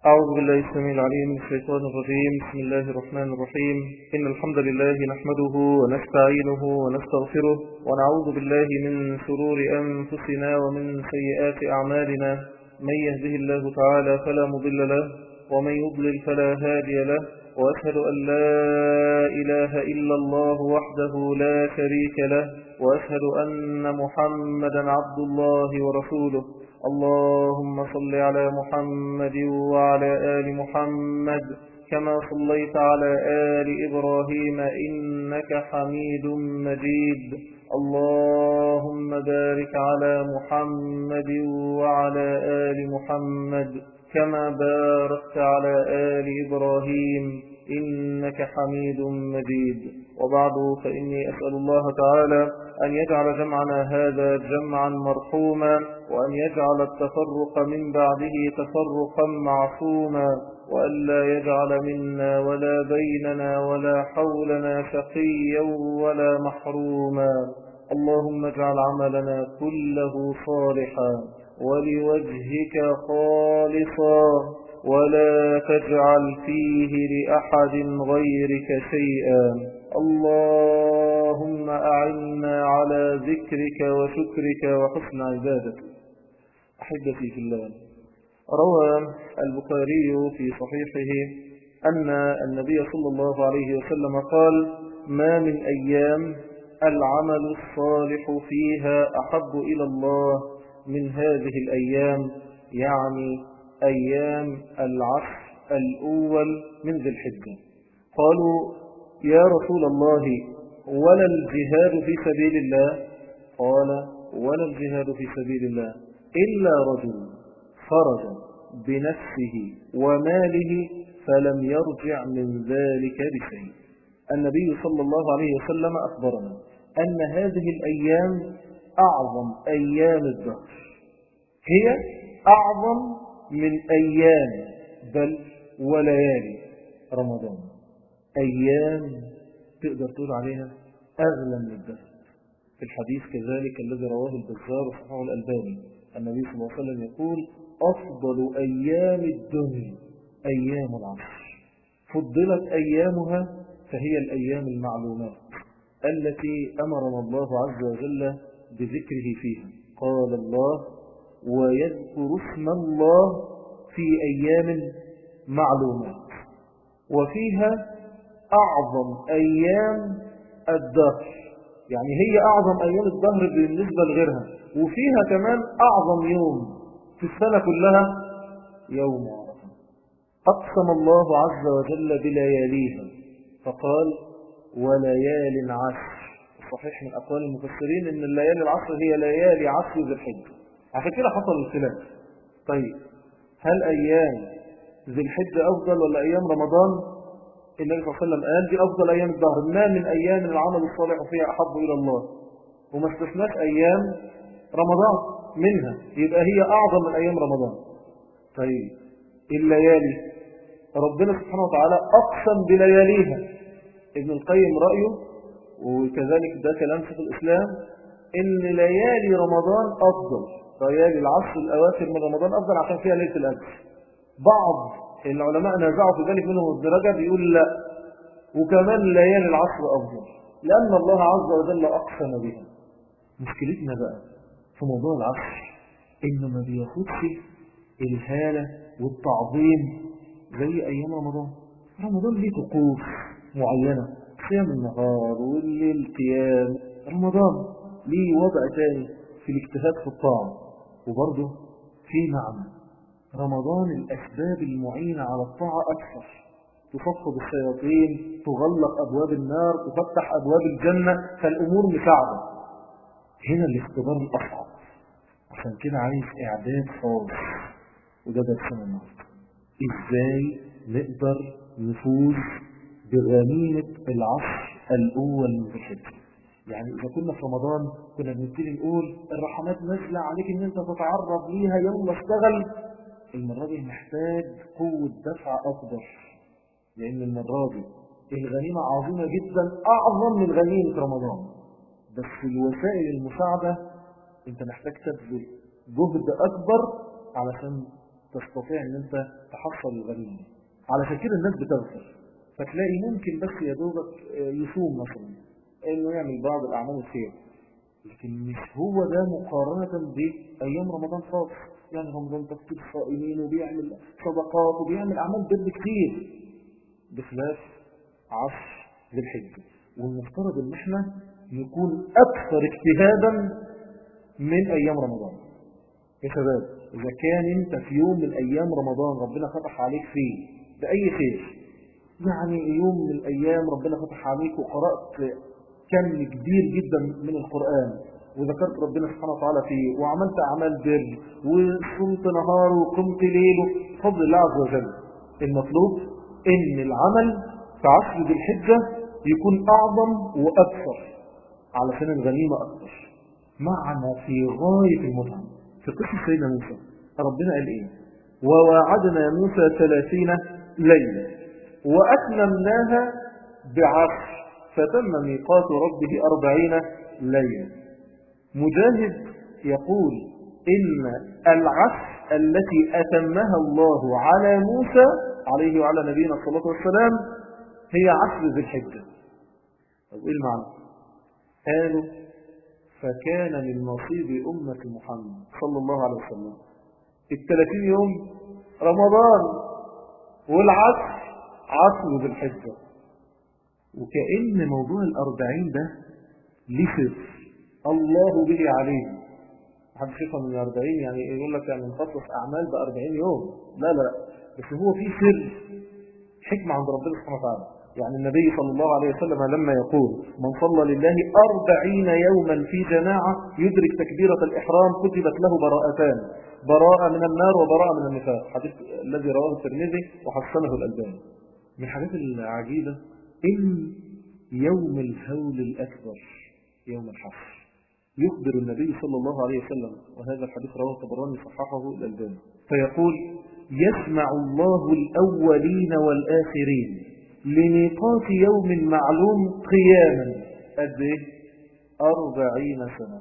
أعوذ بالله السميع العليم من الشيطان الرجيم بسم الله الرحمن الرحيم إن الحمد لله نحمده ونستعينه ونستغفره ونعوذ بالله من شرور أنفسنا ومن سيئات أعمالنا من يهده الله تعالى فلا مضل له ومن يضلل فلا هادي له وأشهد أن لا إله إلا الله وحده لا شريك له وأشهد أن محمدا عبد الله ورسوله اللهم صل على محمد وعلى آل محمد كما صليت على آل إبراهيم إنك حميد مجيد اللهم بارك على محمد وعلى آل محمد كما باركت على آل إبراهيم إنك حميد مجيد وبعد فإني أسأل الله تعالى أن يجعل جمعنا هذا جمعا مرحوما وأن يجعل التفرق من بعده تفرقا معصوما وأن لا يجعل منا ولا بيننا ولا حولنا شقيا ولا محروما اللهم اجعل عملنا كله صالحا ولوجهك خالصا ولا تجعل فيه لأحد غيرك شيئا اللهم أعنا على ذكرك وشكرك وحسن عبادك أحبتي في الله روى البخاري في صحيحه أن النبي صلى الله عليه وسلم قال ما من أيام العمل الصالح فيها أحب إلى الله من هذه الأيام يعني أيام العصر الأول من ذي الحجة قالوا يا رسول الله ولا الجهاد في سبيل الله قال ولا الجهاد في سبيل الله إلا رجل خرج بنفسه وماله فلم يرجع من ذلك بشيء النبي صلى الله عليه وسلم أخبرنا أن هذه الأيام أعظم أيام الدهر هي أعظم من أيام بل وليالي رمضان أيام تقدر تقول عليها أغلى من الدهر في الحديث كذلك الذي رواه البزار وصححه الألباني النبي صلى الله عليه وسلم يقول أفضل أيام الدنيا أيام العصر فضلت أيامها فهي الأيام المعلومات التي أمرنا الله عز وجل بذكره فيها قال الله ويذكر اسم الله في أيام معلومات وفيها أعظم أيام الدهر يعني هي أعظم أيام الدهر بالنسبة لغيرها وفيها كمان أعظم يوم في السنة كلها يوم عرفة أقسم الله عز وجل بلياليها فقال وليال عشر صحيح من أقوال المفسرين أن الليالي العشر هي ليالي عشر ذي الحجة عشان كده حصل الخلاف طيب هل أيام ذي الحجة أفضل ولا أيام رمضان النبي صلى الله عليه وسلم قال دي أفضل أيام الدهر ما من أيام العمل الصالح فيها أحب إلى الله وما استثناش أيام رمضان منها يبقى هي أعظم من أيام رمضان طيب الليالي ربنا سبحانه وتعالى أقسم بلياليها ابن القيم رأيه وكذلك ده كلام في الإسلام إن ليالي رمضان أفضل ليالي العشر الأواخر من رمضان أفضل عشان فيها ليلة الأجر بعض العلماء نازعوا في ذلك منهم الدرجة بيقول لا وكمان ليالي العصر أفضل لأن الله عز وجل أقسم بها مشكلتنا بقى في موضوع العصر إنه ما بياخدش الهالة والتعظيم زي أيام رمضان رمضان ليه طقوس معينة صيام النهار والليل قيام رمضان ليه وضع تاني في الاجتهاد في الطاعة وبرضه في معنى رمضان الأسباب المعينة على الطاعة أكثر تفقد الشياطين تغلق أبواب النار تفتح أبواب الجنة فالأمور مساعدة هنا الاختبار الأصعب عشان كده عايز إعداد خاص وده درسنا النهارده إزاي نقدر نفوز بغنيمة العصر الأول من الحجة يعني إذا كنا في رمضان كنا بنبتدي نقول الرحمات نازلة عليك إن أنت تتعرض ليها يلا اشتغل المرة دي محتاج قوة دفع أكبر لأن المرة دي الغنيمة عظيمة جدا أعظم من غنيمة رمضان بس الوسائل المساعدة أنت محتاج تبذل جهد أكبر علشان تستطيع ان انت تحصل الغنيمة على كده الناس بتغفر فتلاقي ممكن بس يا دوبك يصوم مثلا انه يعمل بعض الاعمال الخير لكن مش هو ده مقارنة بأيام رمضان خاص يعني رمضان تفكير الصائمين وبيعمل صدقات وبيعمل أعمال بر كتير بخلاف عشر ذي الحجة والمفترض ان احنا نكون أكثر اجتهادا من أيام رمضان يا شباب إذا كان أنت في يوم من أيام رمضان ربنا فتح عليك فيه بأي خير يعني يوم من الأيام ربنا فتح عليك وقرأت كم كبير جدا من القرآن وذكرت ربنا سبحانه وتعالى فيه وعملت أعمال بر وصمت نهار وقمت ليل فضل الله عز وجل المطلوب ان العمل في عشر ذي الحجة يكون أعظم وأكثر علشان الغنيمة أكثر معنى في غاية المتعة في قصة سيدنا موسى ربنا قال إيه وواعدنا موسى ثلاثين ليلة وأتممناها بعشر فتم ميقات ربه أربعين ليلة مجاهد يقول إن العشر التي أتمها الله على موسى عليه وعلى نبينا الصلاة والسلام هي عشر ذي الحجة طب إيه المعنى قالوا فكان من نصيب أمة محمد صلى الله عليه وسلم الثلاثين يوم رمضان والعصر عصر ذي الحجة وكأن موضوع الأربعين ده ليه سر الله به عليه حد شايفها من الأربعين يعني يقول لك يعني نخصص أعمال بأربعين يوم لا لا بس هو في سر حكمة عند ربنا سبحانه وتعالى يعني النبي صلى الله عليه وسلم لما يقول من صلى لله أربعين يوما في جماعة يدرك تكبيرة الإحرام كتبت له براءتان براءة من النار وبراءة من النفاق حديث الذي رواه الترمذي وحسنه الألباني من الحاجات العجيبة إن يوم الهول الأكبر يوم الحشر يخبر النبي صلى الله عليه وسلم وهذا الحديث رواه الطبراني صححه الألباني فيقول يسمع الله الأولين والآخرين لميقات يوم معلوم قياما قد ايه أربعين سنة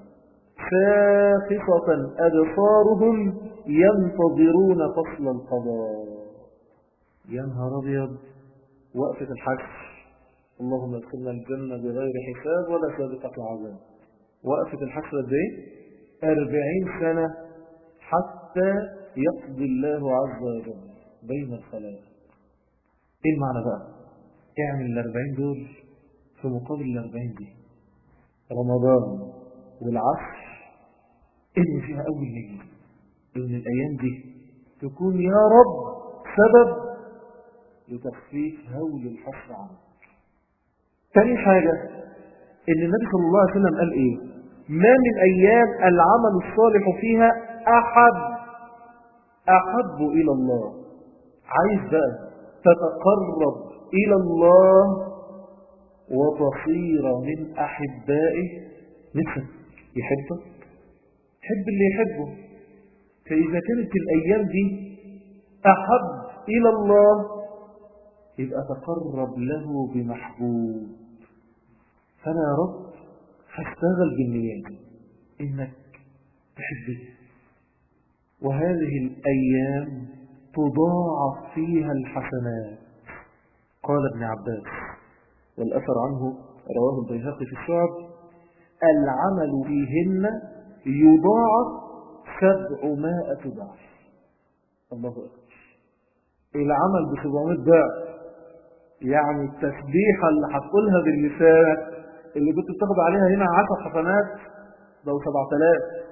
شاخصة أبصارهم ينتظرون فصل القضاء يا نهار أبيض وقفة الحشر اللهم ادخلنا الجنة بغير حساب ولا سابقة عذاب وقفة الحشر قد ايه أربعين سنة حتى يقضي الله عز وجل بين الخلائق ايه المعنى بقى اعمل الاربعين دول في مقابل الاربعين دي رمضان والعصر ان فيها اول ليلة ان الايام دي تكون يا رب سبب لتخفيف هول الحصر عنك ثاني حاجة ان النبي صلى الله عليه وسلم قال ايه ما من ايام العمل الصالح فيها احب احب الى الله عايز بقى تتقرب إلى الله وتصير من أحبائه نفسك يحبك حب اللي يحبه فإذا كانت الأيام دي أحب إلى الله يبقى تقرب له بمحبوب فأنا يا رب هشتغل بالنيات إنك تحبني وهذه الأيام تضاعف فيها الحسنات قال ابن عباس والأثر عنه رواه البيهقي في الشعب العمل فيهن يضاعف سبعمائة ضعف الله أكبر العمل بسبعمائة ضعف يعني التسبيحة اللي هتقولها باللسان اللي كنت بتاخد عليها هنا عشر حسنات لو سبعة آلاف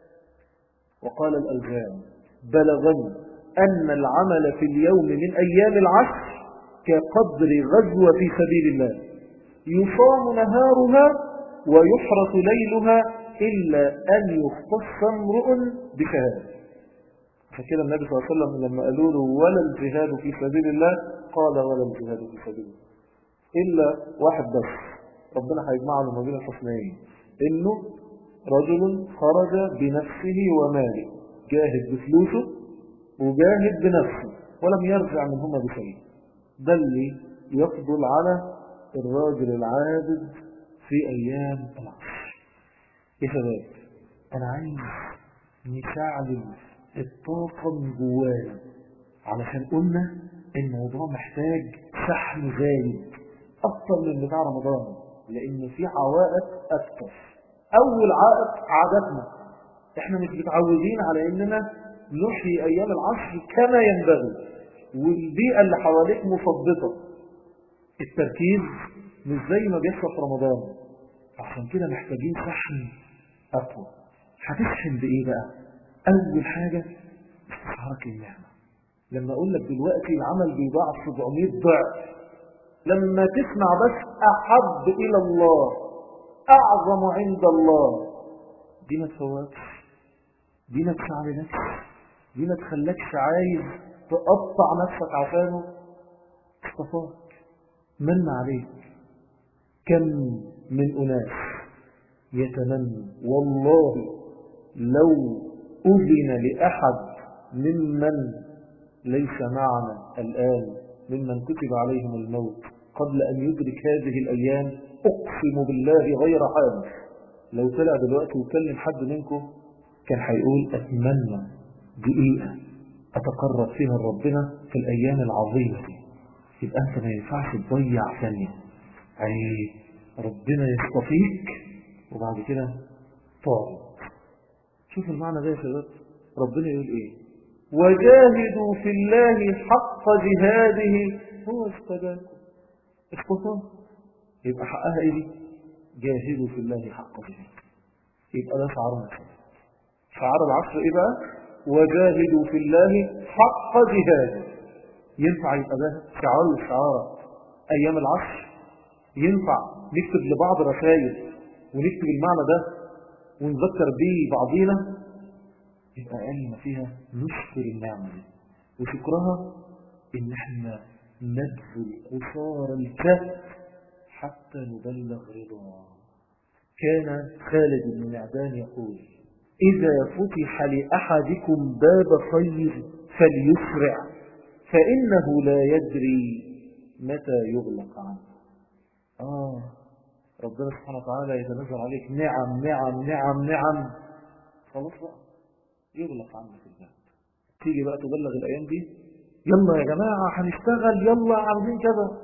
وقال الألزام بلغني أن العمل في اليوم من أيام العشر كقدر غزوة في سبيل الله يصام نهارها ويحرس ليلها إلا أن يختص امرؤ بشهادة فكده النبي صلى الله عليه وسلم لما قالوا له ولا الجهاد في سبيل الله قال ولا الجهاد في سبيل الله إلا واحد بس ربنا هيجمعنا ما بين الحسنين إنه رجل خرج بنفسه وماله جاهد بفلوسه وجاهد بنفسه ولم يرجع منهما بشيء ده اللي يفضل على الراجل العابد في أيام العصر يا شباب أنا عايز نشعل الطاقة من جوانا علشان قلنا الموضوع محتاج شحن زايد أكتر من بتاع رمضان لأن في عوائق أكتر أول عائق عادتنا احنا مش متعودين على اننا نحيي ايام العصر كما ينبغي والبيئة اللي حواليك مثبطة التركيز مش زي ما بيحصل في رمضان عشان كده محتاجين شحن أقوى هتشحن بإيه بقى؟ أول حاجة استشعارك للنعمة لما أقول لك دلوقتي العمل بيضاعف 700 ضعف لما تسمع بس أحب إلى الله أعظم عند الله دي ما تفوتش دي ما تشعلنكش دي ما تخلكش عايز تقطع نفسك عشانه اصطفاك من عليك كم من أناس يتمنى والله لو أذن لأحد ممن ليس معنا الآن ممن كتب عليهم الموت قبل أن يدرك هذه الأيام أقسم بالله غير حال لو طلع دلوقتي وكلم حد منكم كان هيقول أتمنى دقيقة أتقرب فيها لربنا في الأيام العظيمة دي يبقى أنت ما ينفعش تضيع ثانية يعني ربنا يصطفيك وبعد كده تقعد شوف المعنى ده يا شباب ربنا يقول ايه وجاهدوا في الله حق جهاده هو اجتباكم اصطفاه يبقى حقها ايه دي جاهدوا في الله حق جهاده يبقى ده شعارنا شعار العصر ايه بقى وجاهدوا في الله حق جهاده ينفع يبقى ده شعار الشعارة ايام العصر ينفع نكتب لبعض رسائل ونكتب المعنى ده ونذكر به بعضينا يبقى أقل ما فيها نشكر النعمة دي وشكرها إن احنا نبذل قصار الكهف حتى نبلغ رضا كان خالد بن معدان يقول إذا فتح لأحدكم باب خير فليسرع فإنه لا يدري متى يغلق عنه آه ربنا سبحانه وتعالى يتنزل عليك نعم نعم نعم نعم خلاص بقى يغلق عنك الباب تيجي بقى تبلغ الأيام دي يلا يا جماعة هنشتغل يلا عاوزين كذا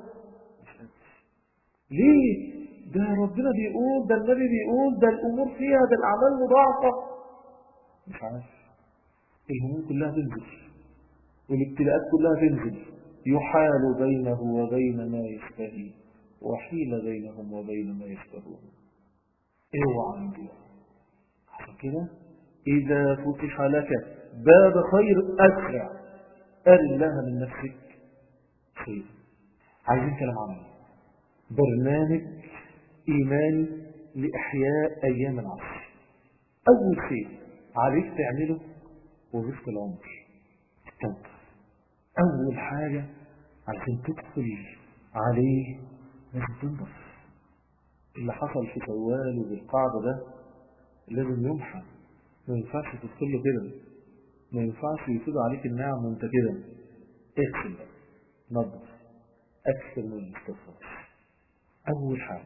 ليه ده ربنا بيقول ده النبي بيقول ده الأمور فيها ده الأعمال مضاعفة مش عارف الهموم كلها تنزل والابتلاءات كلها تنزل يحال بينه وبين ما يشتهي وحيل بينهم وبين ما يشتهون اوعى من دي عشان كده إذا فتح لك باب خير أسرع أرن لها من نفسك خير عايزين كلام عملي برنامج إيماني لإحياء أيام العصر أول شيء عليك تعمله وظيفة العمر التوبة أول حاجة عشان تدخل عليه لازم تنضف اللي حصل في شوال وبالقعدة ده لازم يمحى ما ينفعش تدخل له كده ما ينفعش يفيد عليك النعم وانت كده اغسل نظف اكثر من الاستغفار اول حاجه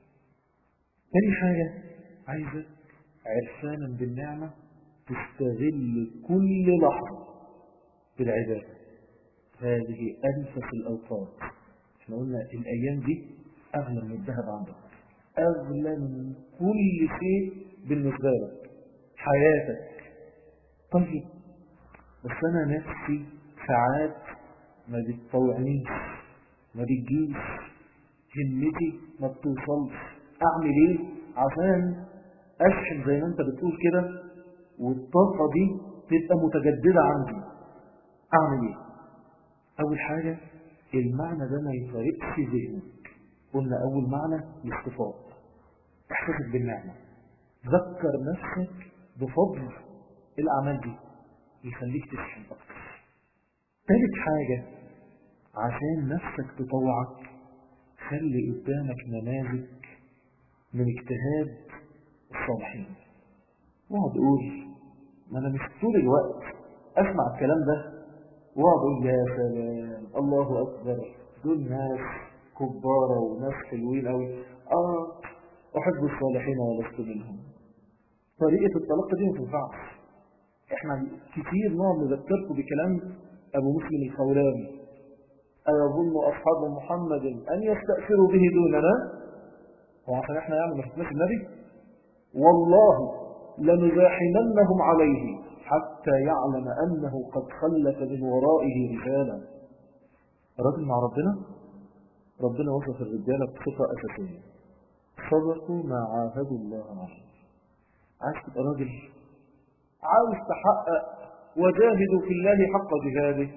ثاني حاجه عايزك عرفانا بالنعمه تستغل كل لحظه بالعباده هذه انفس الاوقات احنا قلنا الايام دي اغلى من الذهب عندك اغلى من كل شيء بالنسبه لك حياتك طيب بس انا نفسي ساعات ما بتطوعنيش ما بتجيش همتي ما بتوصلش اعمل ايه عشان اشحن زي ما انت بتقول كده والطاقه دي تبقى متجدده عندي اعمل ايه اول حاجه المعنى ده ما يفارقش ذهنك قلنا اول معنى الاصطفاء احساسك بالنعمه ذكر نفسك بفضل الأعمال دي يخليك تشحن أكتر ثالث حاجة عشان نفسك تطوعك خلي قدامك نماذج من اجتهاد الصالحين واقعد اقول ما انا مش طول الوقت اسمع الكلام ده واقعد اقول يا سلام الله اكبر دول ناس كبارة وناس حلوين قوي اه احب الصالحين ولست منهم طريقة التلقي دي ما تنفعش احنا كتير نقعد نذكركم بكلام أبو مسلم الخولاني أيظن أصحاب محمد أن يستأثروا به دوننا وعشان احنا يعني ما شفناش النبي والله لنزاحمنهم عليه حتى يعلم أنه قد خلف من ورائه رجالا راجل مع ربنا ربنا وصف الرجالة بصفة أساسية صدقوا ما عاهدوا الله عليه عايز تبقى راجل عاوز تحقق وجاهدوا في الله حق جهاده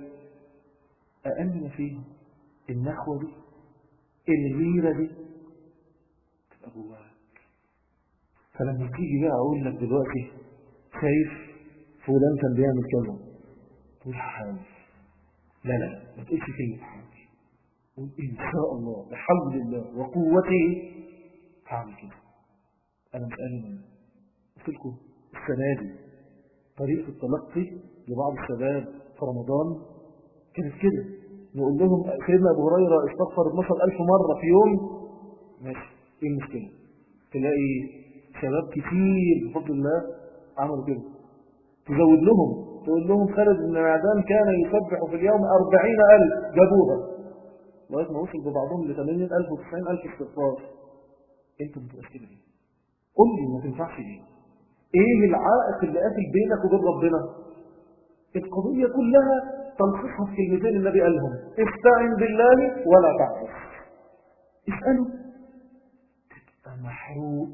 أقل ما فيه النخوة دي الغيرة دي تبقى جواك فلما تيجي بقى أقول لك دلوقتي شايف فلان كان بيعمل كذا تقول حاول لا لا ما تقولش كلمة حاول قول إن شاء الله بحول الله وقوته هعمل كده أنا مش قال قلت لكم السنة دي طريقة التلقي لبعض الشباب في رمضان كانت كده نقول لهم سيدنا أبو هريرة استغفر 12000 مرة في يوم ماشي ايه المشكلة تلاقي شباب كتير بفضل الله عملوا كده تزود لهم تقول لهم خالد بن معدان كان يسبح في اليوم 40000 جابوها لغايه ما وصل ببعضهم ل 80000 و 90000 استغفار انتوا بتبقاش كده ليه؟ قول لي ما تنفعش ليه؟ ايه العائق اللي قاتل بينك وبين ربنا؟ القضيه كلها تلخصها في كلمتين النبي قالهم استعن بالله ولا تعبس اساله تبقى محروق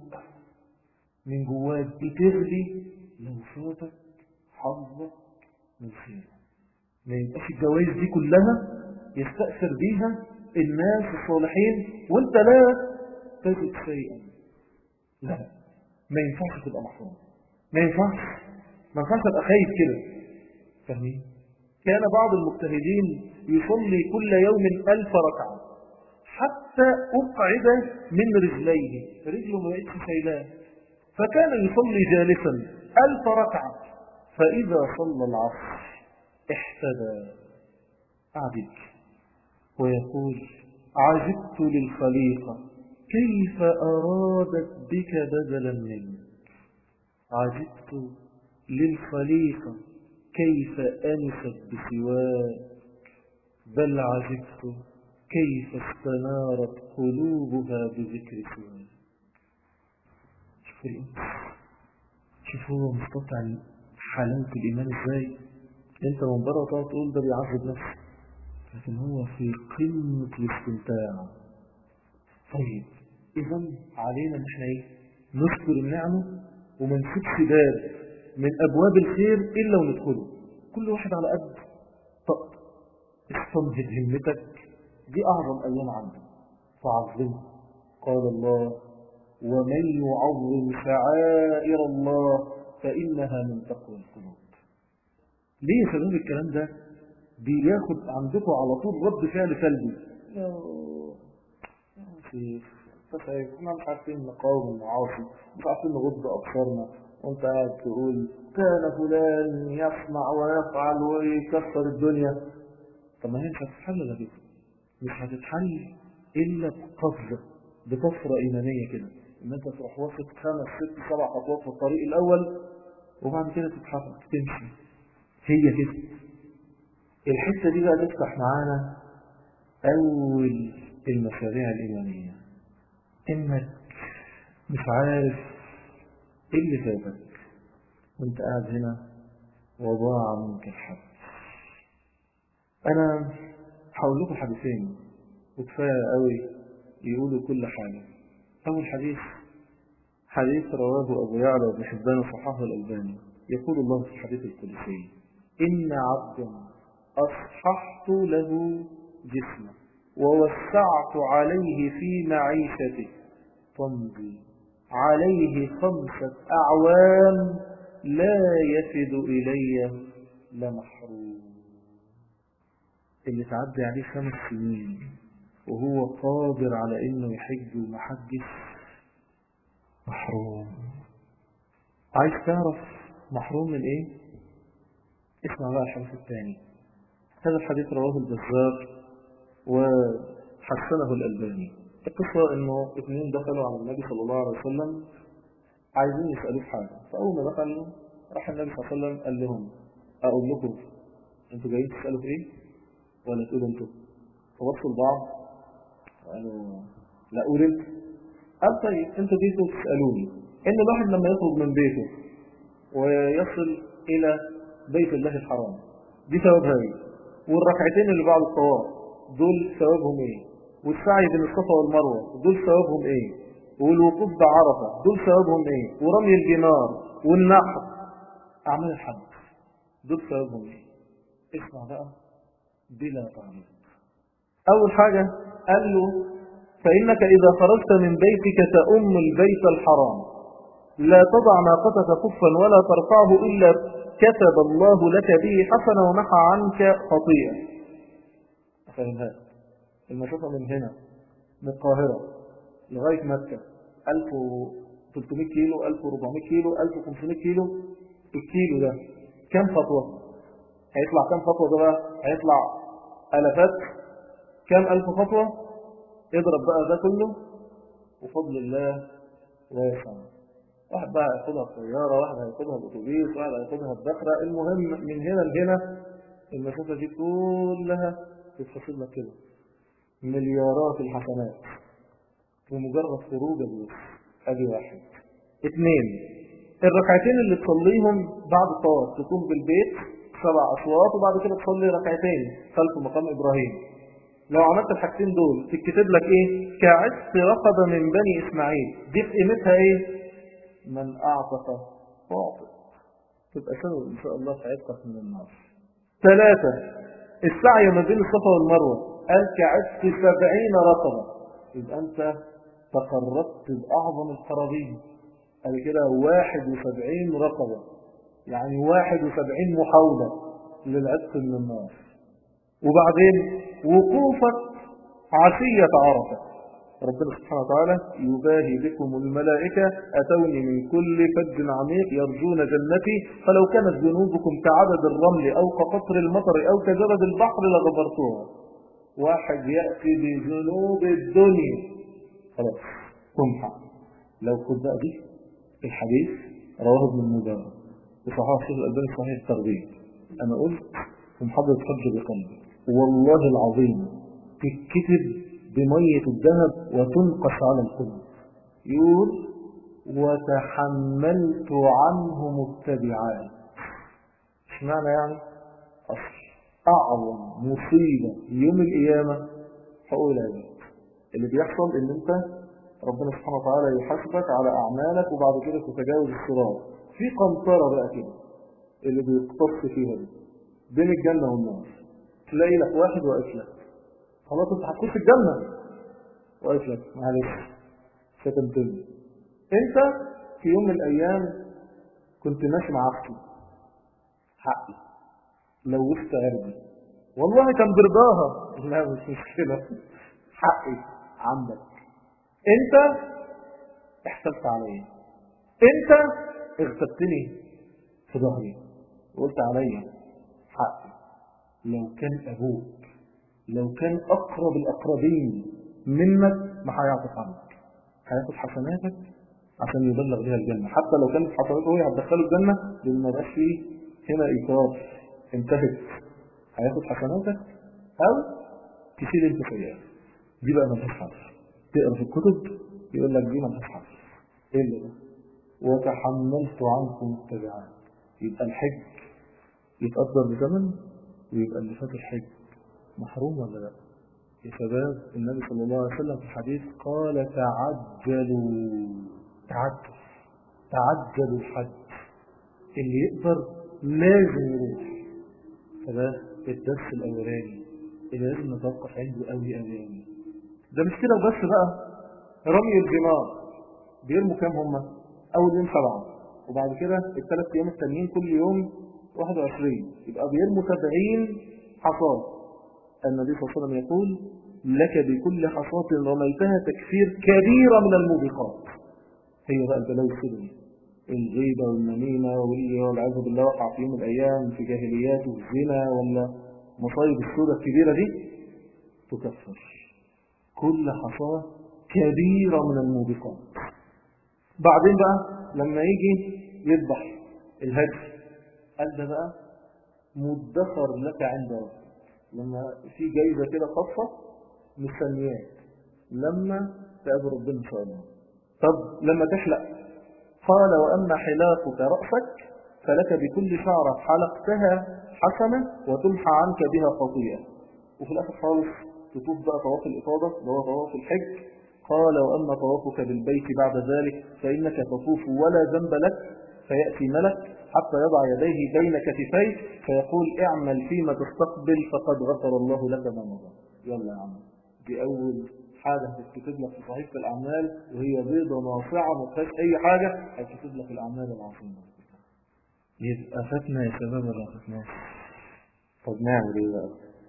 من جواك بتغلي لو فاتك حظك من خير ما يبقاش الجوائز دي كلها يستأثر بيها الناس الصالحين وانت لا تجد شيئا لا ما ينفعش تبقى محروم ما ينفعش ما ينفعش تبقى خايف كده فاهمين كان بعض المجتهدين يصلي كل يوم ألف ركعة حتى أقعد من رجليه رجله ما بقتش شايلاه فكان يصلي جالسا ألف ركعة فإذا صلى العصر احتدى أعدك ويقول عجبت للخليقة كيف أرادت بك بدلا منك عجبت للخليقة كيف أنست بسواك بل عجبت كيف استنارت قلوبها بذكر سواك شوفوا الإنس شوفوا هو مستطع حلاوة الإيمان إزاي أنت من بره تقعد تقول ده بيعذب نفسه لكن هو في قمة الاستمتاع طيب إذا علينا إن احنا إيه؟ نشكر النعمة وما نسيبش باب من أبواب الخير إلا وندخله كل واحد على قد طاقته استنهد همتك دي أعظم أيام عندك فعظمها قال الله ومن يعظم شعائر الله فإنها من تقوى القلوب ليه يا شباب الكلام ده بياخد عندكم على طول رد فعل سلبي يا شيخ احنا مش عارفين نقاوم المعاصي مش عارفين نغض أبصارنا وانت قاعد تقول كان فلان يسمع ويفعل ويكسر الدنيا طب ما هي مش هتتحل ولا كده مش هتتحل إلا بقفزة بطفرة إيمانية كده إن أنت تروح واخد خمس ست سبع خطوات في الطريق الأول وبعد كده تتحرك تمشي هي كده الحتة دي بقى تفتح معانا أول المشاريع الإيمانية إنك مش عارف إيه اللي فاتك وانت قاعد هنا وضاع منك الحد أنا هقول لكم حديثين وكفاية قوي يقولوا كل حاجة أول حديث حديث رواه أبو يعلى بن حبان صححه الألباني يقول الله في الحديث القدسي إن عبدا أصححت له جسمه ووسعت عليه في معيشته تمضي عليه خمسة أعوام لا يفد إلي لمحروم اللي تعدي عليه خمس سنين وهو قادر على انه يحج ومحجش محروم عايز تعرف محروم من ايه اسمع بقى الحديث الثاني هذا الحديث رواه البزار وحسنه الألباني القصة انه اثنين دخلوا على النبي صلى الله عليه وسلم عايزين يسألوه حاجة فأول ما دخلوا راح النبي صلى الله عليه وسلم قال لهم أقول لكم أنتوا جايين تسألوا في إيه ولا تقولوا أنتوا فبصوا لبعض قالوا لا قول أنت قال طيب أنتوا جيتوا تسألوني إن الواحد لما يخرج من بيته ويصل إلى بيت الله الحرام دي ثوابها ايه والركعتين اللي بعد الطواف دول ثوابهم ايه والسعي بين الصفا والمروه دول ثوابهم ايه والوقوف بعرفه دول ثوابهم ايه ورمي الجمار والنحر اعمال الحج دول ثوابهم ايه اسمع بقى بلا تعليق اول حاجه قال له فانك اذا خرجت من بيتك تؤم البيت الحرام لا تضع ناقتك خفا ولا ترفعه إلا كتب الله لك به حسنة ومحى عنك خطيئة فهمها المسافة من هنا من القاهرة لغاية مكة 1300 كيلو 1400 كيلو 1500 كيلو الكيلو ده كم خطوة هيطلع كم خطوة ده بقى هيطلع ألفات كم ألف خطوة اضرب بقى ده كله وفضل الله واسع واحد بقى هياخدها بطيارة واحد هياخدها بأتوبيس واحد هياخدها ببخرة المهم من هنا لهنا المسافة دي كلها تتحسب لك كده مليارات الحسنات بمجرد خروج الوقت ادي واحد اثنين الركعتين اللي تصليهم بعد الطواف تكون بالبيت سبع اصوات وبعد كده تصلي ركعتين خلف مقام ابراهيم لو عملت الحاجتين دول تتكتب لك ايه كعدت رقبه من بني اسماعيل دي قيمتها ايه من اعتق فاعتق تبقى سبب ان شاء الله في عتقك من النار ثلاثة السعي ما بين الصفا والمروة قال كعدت سبعين رقبة يبقى انت تقربت بأعظم القرابين قال كده واحد وسبعين رقبة يعني واحد وسبعين محاولة للعتق من النار وبعدين وقوفك عشية عرفة ربنا سبحانه وتعالى يباهي بكم الملائكة أتوني من كل فج عميق يرجون جنتي فلو كانت ذنوبكم كعدد الرمل أو كقطر المطر أو كزبد البحر لغفرتوها واحد يأتي بذنوب الدنيا خلاص تمحى لو كنت بقى دي الحديث رواه ابن المبارك وصححه الشيخ الألباني في صحيح الترغيب أنا قلت ومحضر حج بقلبي والله العظيم تتكتب بمية الذهب وتنقش على القلب يقول وتحملت عنه متبعات اشمعنى يعني أصل أعظم مصيبة يوم القيامة حقول عباد اللي بيحصل ان انت ربنا سبحانه وتعالى يحاسبك على اعمالك وبعد كده تتجاوز الصراط في قنطرة بقى كده اللي بيقتص فيها دي بين الجنة والنار تلاقي لك واحد واقف لك خلاص انت هتخش الجنة واقف لك معلش شتمتني انت في يوم من الايام كنت ماشي مع اختي حقي لوثت عرضي والله كان برضاها لا مش مشكلة حقي عندك انت احسبت عليا انت اغتبتني في ظهري وقلت عليا حقي لو كان ابوك لو كان اقرب الاقربين منك ما هيعطف عنك هياخد حسناتك عشان يبلغ بها الجنة حتى لو كانت حسناته هي هتدخله الجنة لان ما بقاش فيه هنا ايقاف انتهت هياخد حسناتك او تشيل انت سيئات دي بقى ملهاش حل تقرا في الكتب يقول لك دي ملهاش حل ايه اللي ده وتحملت عنكم التبعات يبقى الحج يتقدر بزمن ويبقى اللي فات الحج محروم ولا لا يا شباب النبي صلى الله عليه وسلم في الحديث قال تعجلوا تعجل تعجلوا الحج اللي يقدر لازم يروح فده الدرس الاولاني اللي لازم نتوقف عنده قوي قوي قوي ده مش كده وبس بقى رمي الجمار بيرموا كام هم اول يوم سبعه وبعد كده الثلاث ايام التانيين كل يوم 21 يبقى بيرموا 70 حصاه النبي صلى الله عليه وسلم يقول لك بكل حصاة رميتها تكفير كبيرة من الموبقات هي بقى البلاوي السوداء الغيبة والنميمة واللي والعياذ بالله وقع في يوم من الأيام في جاهليات والزنا ولا مصايب السوداء الكبيرة دي تكفر كل حصاة كبيرة من الموبقات بعدين بقى لما يجي يذبح الهدي قال ده بقى مدخر لك عند ربك لما في جايزة كده خاصة مستنياك لما تقابل ربنا إن شاء الله طب لما تحلق قال وأما حلاقك رأسك فلك بكل شعرة حلقتها حسنة وتمحى عنك بها خطيئة وفي الآخر خالص تطوف بقى طواف الإفاضة اللي هو طواف الحج قال وأما طوافك بالبيت بعد ذلك فإنك تطوف ولا ذنب لك فيأتي ملك حتى يضع يديه بين كتفيه فيقول اعمل فيما تستقبل فقد غفر الله لك ما مضى يلا يا عم دي أول حاجة هتكتب لك في صحيفة الأعمال وهي بيضة ناصعة ما فيهاش أي حاجة هتكتب لك الأعمال العظيمة يبقى فاتنا يا شباب ولا فاتناش طب نعمل ايه بقى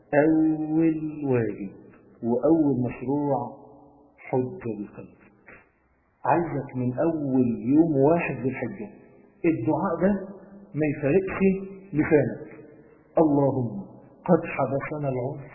أول واجب وأول مشروع حجة بالقلب عايزك من أول يوم واحد بالحجة الدعاء ده ما يفارقش لسانك اللهم قد حبسنا العمر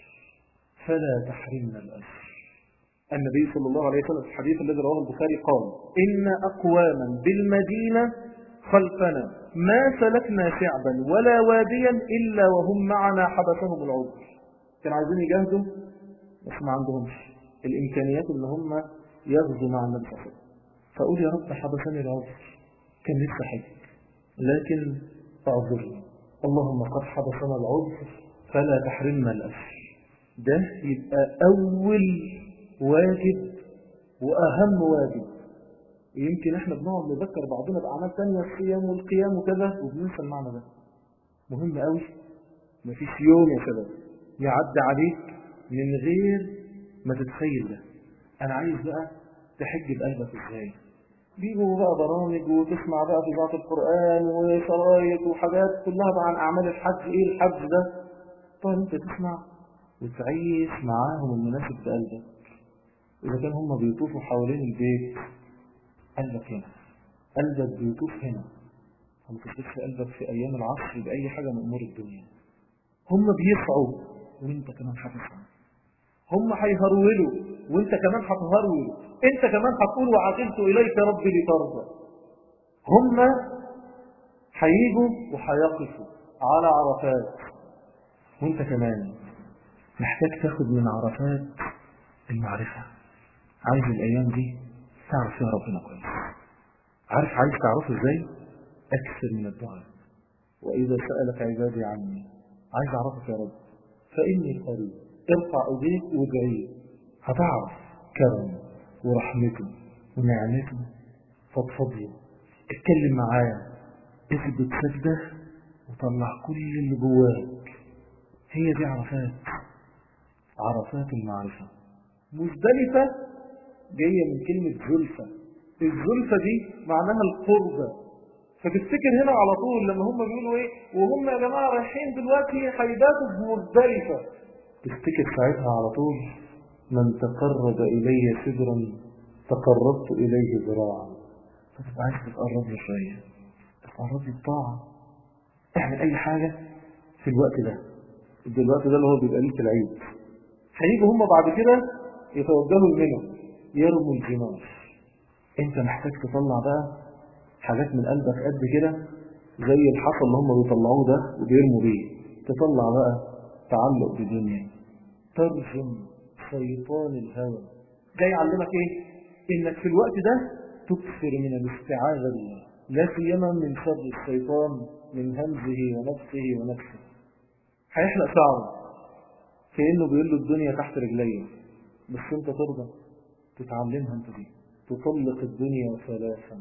فلا تحرمنا الأجر النبي صلى الله عليه وسلم في الحديث الذي رواه البخاري قال إن أقواما بالمدينة خلفنا ما سلكنا شعبا ولا واديا إلا وهم معنا حبسهم العذر كانوا عايزين يجاهدوا بس ما عندهمش الإمكانيات اللي هم يغزوا مع النبي صلى الله عليه وسلم فأقول يا رب حبسني العذر كان لسه حج لكن اعذرني اللهم قد حبسنا العذر فلا تحرمنا الأجر ده يبقى أول واجب وأهم واجب يمكن احنا بنقعد نذكر بعضنا بأعمال تانية الصيام والقيام وكذا وبننسى المعنى ده مهم قوي مفيش يوم يا شباب يعدي عليك من غير ما تتخيل ده انا عايز بقى تحج بقلبك ازاي بيجوا بقى برامج وتسمع بقى في ذات القرآن وشرايط وحاجات كلها بقى عن أعمال الحج إيه الحج ده طيب أنت تسمع وتعيش معاهم المناسب بقلبك إذا كان هم بيطوفوا حوالين البيت قلبك هنا قلبك بيطوف هنا ما تشغلش قلبك في أيام العصر بأي حاجة من أمور الدنيا هم بيسعوا وانت كمان هتسعى هم هيهرولوا وانت كمان هتهرول انت كمان هتقول وعجلت إليك ربي لترضى هم هيجوا وهيقفوا على عرفات وانت كمان محتاج تاخد من عرفات المعرفة عايز الأيام دي تعرف فيها ربنا كويس عارف عايز تعرفه ازاي اكثر من الدعاء واذا سألك عبادي عني عايز اعرفك يا رب فاني قريب ارفع ايديك وادعيه هتعرف كرمه ورحمته ونعمته فضفض له اتكلم معاه اثبت سجده وطلع كل اللي جواك هي دي عرفات عرفات المعرفة مزدلفة جاية من كلمة زلفة الزلفة دي معناها القربة فتفتكر هنا على طول لما هم بيقولوا ايه وهم يا جماعة رايحين دلوقتي هيباتوا بمزدلفة تفتكر ساعتها على طول من تقرب إلي شبرا تقربت إليه ذراعا فتبقى عايز تتقرب له شوية تتقرب له بطاعة اعمل أي حاجة في الوقت ده الوقت ده اللي هو بيبقى ليلة العيد هيجوا هم بعد كده يتوجهوا لمنى يرموا الجمار انت محتاج تطلع بقى حاجات من قلبك قد كده زي الحصى اللي هم بيطلعوه ده وبيرموا بيه تطلع بقى تعلق بدنيا ترجم شيطان الهوى جاي يعلمك ايه انك في الوقت ده تكثر من الاستعاذة بالله لا سيما من شر الشيطان من همزه ونفسه ونفسه هيحلق شعره كأنه بيقول له الدنيا تحت رجليه بس انت ترضى تتعلمها انت دي تطلق الدنيا ثلاثا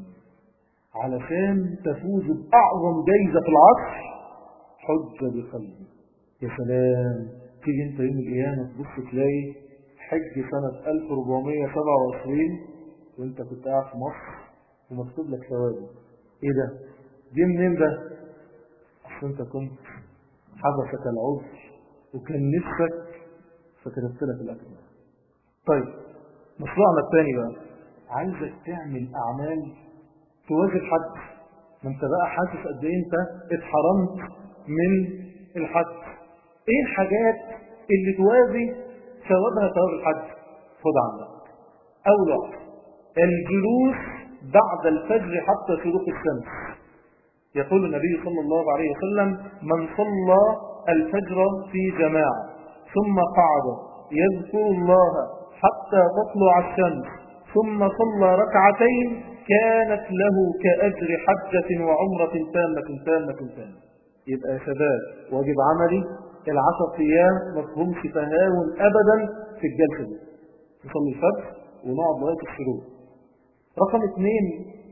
علشان تفوز بأعظم جايزة في العصر حجة بقلبي يا سلام تيجي انت يوم القيامة تبص تلاقي حج سنة 1427 وانت كنت قاعد في مصر ومكتوب لك ثوابه ايه ده؟ دي منين ده؟ اصل انت كنت حبسك العذر وكان نفسك فكتبت لك الاكل طيب مشروعنا الثاني بقى عايزك تعمل اعمال توازي الحج ما انت بقى حاسس قد ايه انت اتحرمت من الحج ايه الحاجات اللي توازي ثوابها ثواب الحج خد عندك اول واحد الجلوس بعد الفجر حتى شروق الشمس يقول النبي صلى الله عليه وسلم من صلى الفجر في جماعة ثم قعد يذكر الله حتى تطلع الشمس ثم صلى ركعتين كانت له كأجر حجة وعمرة تامة تامة تامة يبقى يا شباب واجب عملي العشر أيام مفهوم تهاون أبدا في الجلسة دي نصلي الفجر ونقعد لغاية الشروق رقم اثنين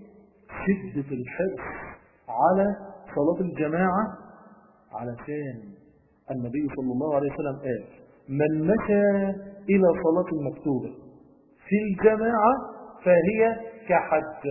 شدة الحرص على صلاة الجماعة علشان النبي صلى الله عليه وسلم قال من مشى إلى صلاة المكتوبة في الجماعة فهي كحجة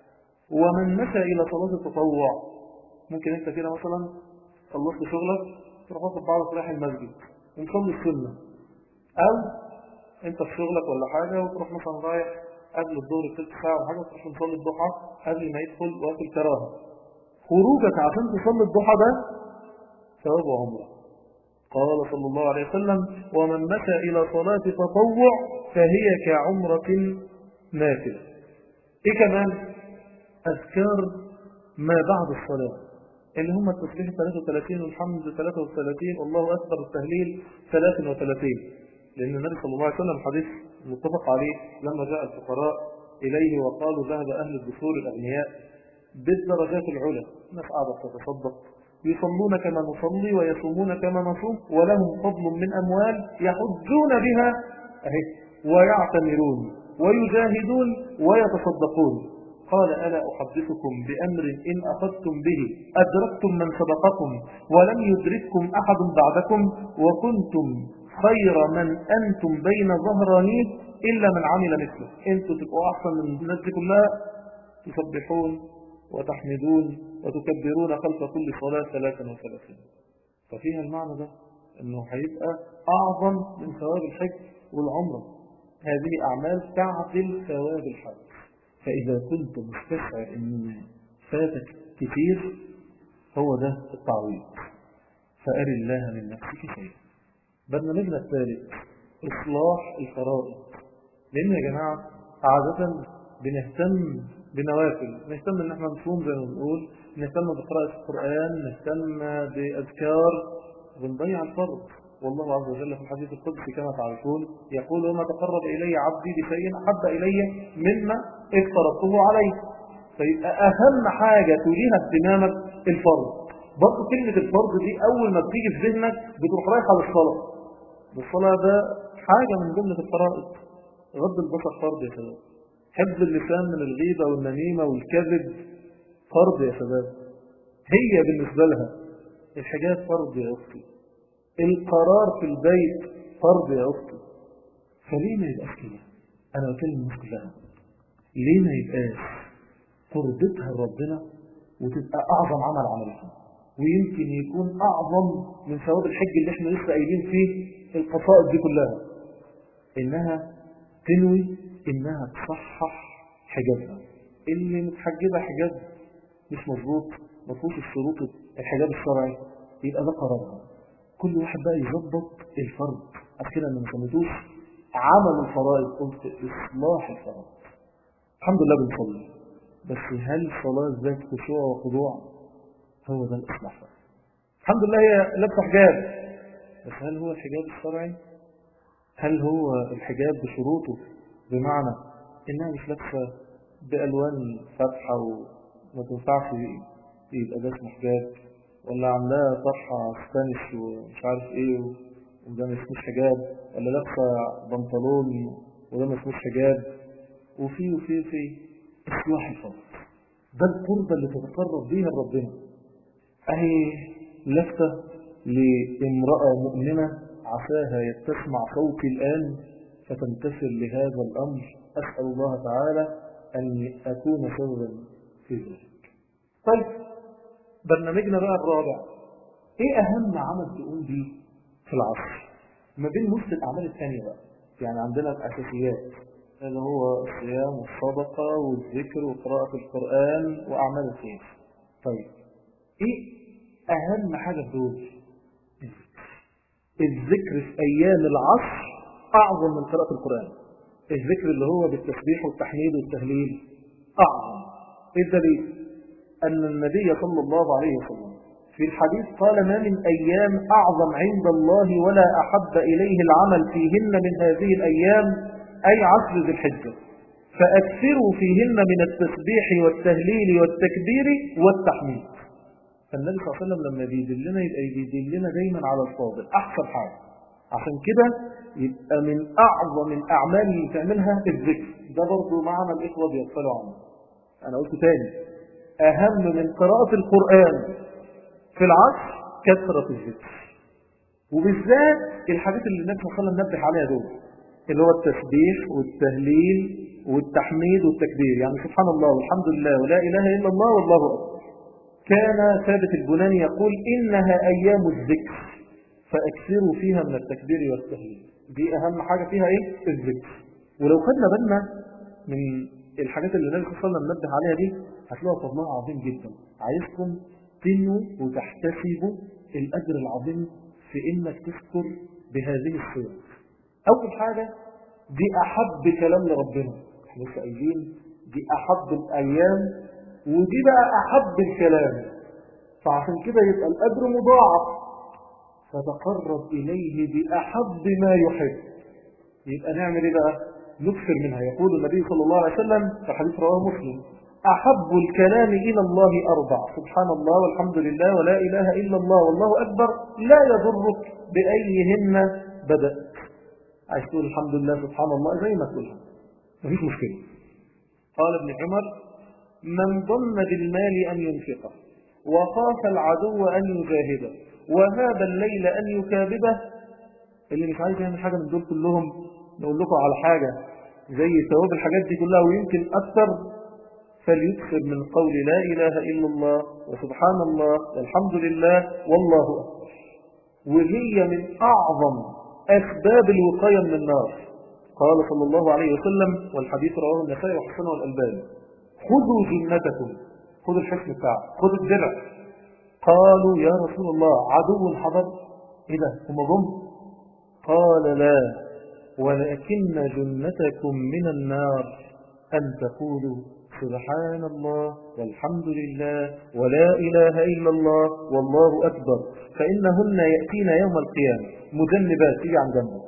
ومن مشى إلى صلاة التطوع ممكن أنت كده مثلا خلصت شغلك تروح واخد بعضك رايح المسجد ونصلي السنة أو أنت في شغلك ولا حاجة وتروح مثلا رايح قبل الظهر بثلث ساعة ولا حاجة تروح نصلي الضحى قبل ما يدخل وقت الكراهة خروجك عشان تصلي الضحى ده ثواب عمره قال صلى الله عليه وسلم ومن مشى إلى صلاة تطوع فهي كعمرة نافلة إيه كمان أذكار ما بعد الصلاة اللي هم التسبيح 33 والحمد 33 والله أكبر التهليل 33 لأن النبي صلى الله عليه وسلم حديث متفق عليه لما جاء الفقراء إليه وقالوا ذهب أهل الدثور الأغنياء بالدرجات العلى ناس قاعدة تتصدق يصلون كما نصلي ويصومون كما نصوم ولهم فضل من أموال يحجون بها أهي ويعتمرون ويجاهدون ويتصدقون قال ألا أحدثكم بأمر إن أخذتم به أدركتم من سبقكم ولم يدرككم أحد بعدكم وكنتم خير من أنتم بين ظهرانيه إلا من عمل مثله أنتم تبقوا أحسن من الناس دي كلها تسبحون وتحمدون وتكبرون خلف كل صلاة ثلاثا وثلاثين ففيها المعنى ده أنه هيبقى أعظم من ثواب الحج والعمرة هذه أعمال تعدل ثواب الحج فإذا كنت مستشعر أن فاتك كثير هو ده التعويض فأر الله من نفسك شيئا برنامجنا الثالث إصلاح الفرائض لأن يا جماعة عادة بنهتم بنوافل نهتم ان احنا نصوم زي ما بنقول نهتم بقراءة القرآن نهتم بأذكار ونضيع الفرض والله عز وجل في الحديث القدسي كما تعرفون يقول وما تقرب إلي عبدي بشيء أحب إلي مما افترضته عليه فيبقى أهم حاجة توليها اهتمامك الفرض برضه كلمة الفرض دي أول ما بتيجي في ذهنك بتروح رايحة للصلاة الصلاة ده حاجة من جملة الفرائض غض البصر فرض يا شباب حفظ اللسان من الغيبة والنميمة والكذب فرض يا شباب هي بالنسبة لها الحجاب فرض يا أختي القرار في البيت فرض يا أختي فليه ما يبقاش كده أنا بكلم الناس كلها ليه ما يبقاش قربتها لربنا وتبقى أعظم عمل عملها ويمكن يكون أعظم من ثواب الحج اللي احنا لسه قايلين فيه القصائد دي كلها إنها تنوي إنها تصحح حجابها اللي متحجبة حجاب مش مظبوط مفهوش الشروط الحجاب الشرعي يبقى ده قرارها كل واحد بقى يظبط الفرض أخيرا ما سميتوش عمل الفرائض قلت إصلاح الفرائض الحمد لله بنصلي بس هل صلاة ذات خشوع وخضوع هو ده الإصلاح بقى. الحمد لله هي لابسة حجاب بس هل هو الحجاب الشرعي هل هو الحجاب بشروطه بمعنى انها مش لابسه بالوان فاتحه وما تنفعش يبقى ده اسمه حجاب ولا عاملاها طرحه سبانيش ومش عارف ايه وده ما اسموش حجاب ولا لابسه بنطلون وده ما اسموش حجاب وفي وفي وفي اصلاح الفرد ده القربة اللي تتقرب بيها لربنا اهي لفتة لامرأة مؤمنة عساها يتسمع صوتي الآن فتمتثل لهذا الأمر أسأل الله تعالى أن أكون سببا في ذلك طيب برنامجنا بقى الرابع إيه أهم عمل تقوم بيه في العصر ما بين نص الأعمال الثانية بقى يعني عندنا الأساسيات اللي هو الصيام والصدقة والذكر وقراءة القرآن وأعمال الخير طيب إيه أهم حاجة في دول الذكر في أيام العصر أعظم من قراءة القرآن الذكر اللي هو بالتسبيح والتحميد والتهليل أعظم إيه الدليل أن النبي صلى الله عليه وسلم في الحديث قال ما من أيام أعظم عند الله ولا أحب إليه العمل فيهن من هذه الأيام أي عشر ذي الحجة فأكثروا فيهن من التسبيح والتهليل والتكبير والتحميد فالنبي صلى الله عليه وسلم لما بيدلنا يبقى بيدلنا دايما على الفاضل أحسن حاجة عشان كده يبقى من أعظم الأعمال اللي تعملها الذكر ده برضه معنى الإخوة بيغفلوا عنه أنا قلت تاني أهم من قراءة القرآن في العصر كثرة الذكر وبالذات الحاجات اللي النبي صلى الله عليه وسلم نبه عليها دول اللي هو التسبيح والتهليل والتحميد والتكبير يعني سبحان الله والحمد لله ولا إله إلا الله والله أكبر كان ثابت البناني يقول إنها أيام الذكر فأكثروا فيها من التكبير والتهليل دي أهم حاجة فيها إيه؟ الذكر ولو خدنا بالنا من الحاجات اللي النبي صلى الله عليه وسلم نبه عليها دي هتلاقوا فضلها عظيم جدا عايزكم تنوا وتحتسبوا الأجر العظيم في إنك تذكر بهذه الصورة أول حاجة دي أحب كلام لربنا احنا لسه قايلين دي أحب الأيام ودي بقى أحب الكلام فعشان كده يبقى الأجر مضاعف فتقرب إليه بأحب ما يحب يبقى نعمل إيه بقى نكثر منها يقول النبي صلى الله عليه وسلم في حديث رواه مسلم أحب الكلام إلى الله أربع سبحان الله والحمد لله ولا إله إلا الله والله أكبر لا يضرك بأيهن بدأت عايز تقول الحمد لله سبحان الله زي ما تقولها مفيش مشكلة قال ابن عمر من ضن بالمال أن ينفقه وخاف العدو أن يجاهده وهاب الليل أن يكابده اللي مش عايز يعمل حاجة من دول كلهم نقول لكم على حاجة زي ثواب الحاجات دي كلها ويمكن أكثر فليكثر من قول لا إله إلا الله وسبحان الله والحمد لله والله أكبر وهي من أعظم أسباب الوقاية من النار قال صلى الله عليه وسلم والحديث رواه النسائي وحسنه الألباني خذوا جنتكم خذوا الحكم بتاعه خذوا الدرع قالوا يا رسول الله عدو حضر إيه ده هم ضم قال لا ولكن جنتكم من النار أن تقولوا سبحان الله والحمد لله ولا إله إلا الله والله أكبر فإنهن يأتين يوم القيامة مذنبات تيجي عن جنبك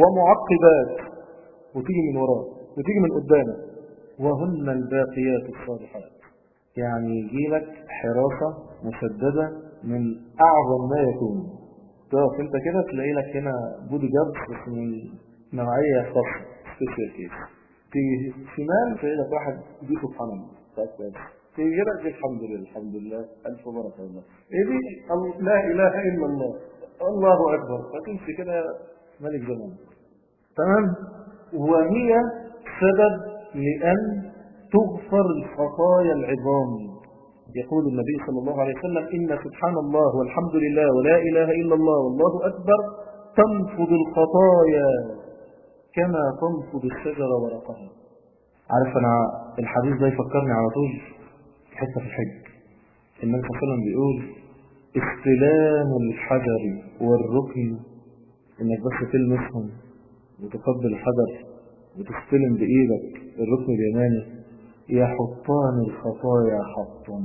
ومعقبات وتيجي من وراك وتيجي من قدامك وهن الباقيات الصالحات يعني يجي لك حراسة مسددة من أعظم ما يكون تقف انت كده تلاقي لك هنا بودي جارد بس من نوعية خاصة سبيشال كيس تيجي شمال تلاقي لك واحد دي سبحان الله بس تيجي كده تلاقي الحمد لله الحمد لله ألف بركة الله ايه دي لا إله إلا الله الله أكبر فتمشي كده ملك زمان تمام وهي سبب لأن تغفر الخطايا العظام يقول النبي صلى الله عليه وسلم إن سبحان الله والحمد لله ولا إله إلا الله والله أكبر تنفض الخطايا كما تنفض الشجرة ورقها عارف أنا الحديث ده يفكرني على طول حتة في الحج النبي صلى الله عليه وسلم بيقول استلام الحجر والركن انك بس تلمسهم وتقبل الحجر وتستلم بإيدك الركن اليماني يحطان الخطايا حطا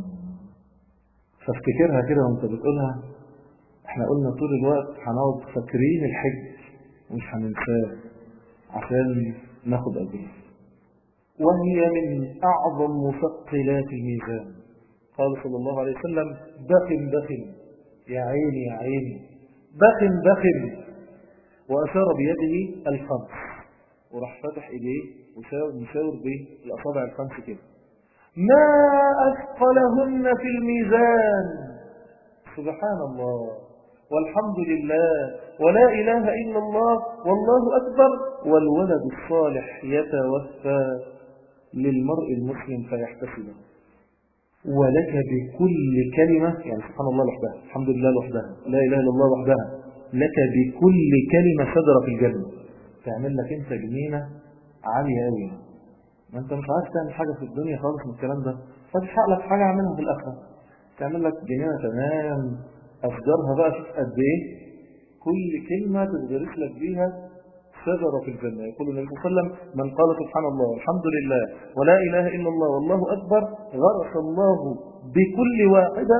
فافتكرها كده وانت بتقولها احنا قلنا طول الوقت هنقعد فاكرين الحج ومش هننساه عشان ناخد أجره وهي من أعظم مثقلات الميزان قال صلى الله عليه وسلم بخن بخن يا عيني يا عيني بخن بخن وأشار بيده الخمس وراح فتح إيديه ومشاور بالأصابع الخمس كده ما أثقلهن في الميزان سبحان الله والحمد لله ولا إله إلا الله والله أكبر والولد الصالح يتوفى للمرء المسلم فيحتسبه ولك بكل كلمة يعني سبحان الله لوحدها الحمد لله لوحدها لا إله إلا الله وحدها لك بكل كلمة صدر في الجنة تعمل لك انت جنينة عالية قوي ما انت مش عارف تعمل حاجة في الدنيا خالص من الكلام ده فتحقق لك حاجة اعملها في الآخرة تعمل لك جنينة تمام أشجارها بقى شوف قد إيه كل كلمة تتدرس لك بيها شجرة في الجنة يقول النبي صلى الله عليه وسلم من قال سبحان الله والحمد لله ولا إله إلا الله والله أكبر غرس الله بكل واحدة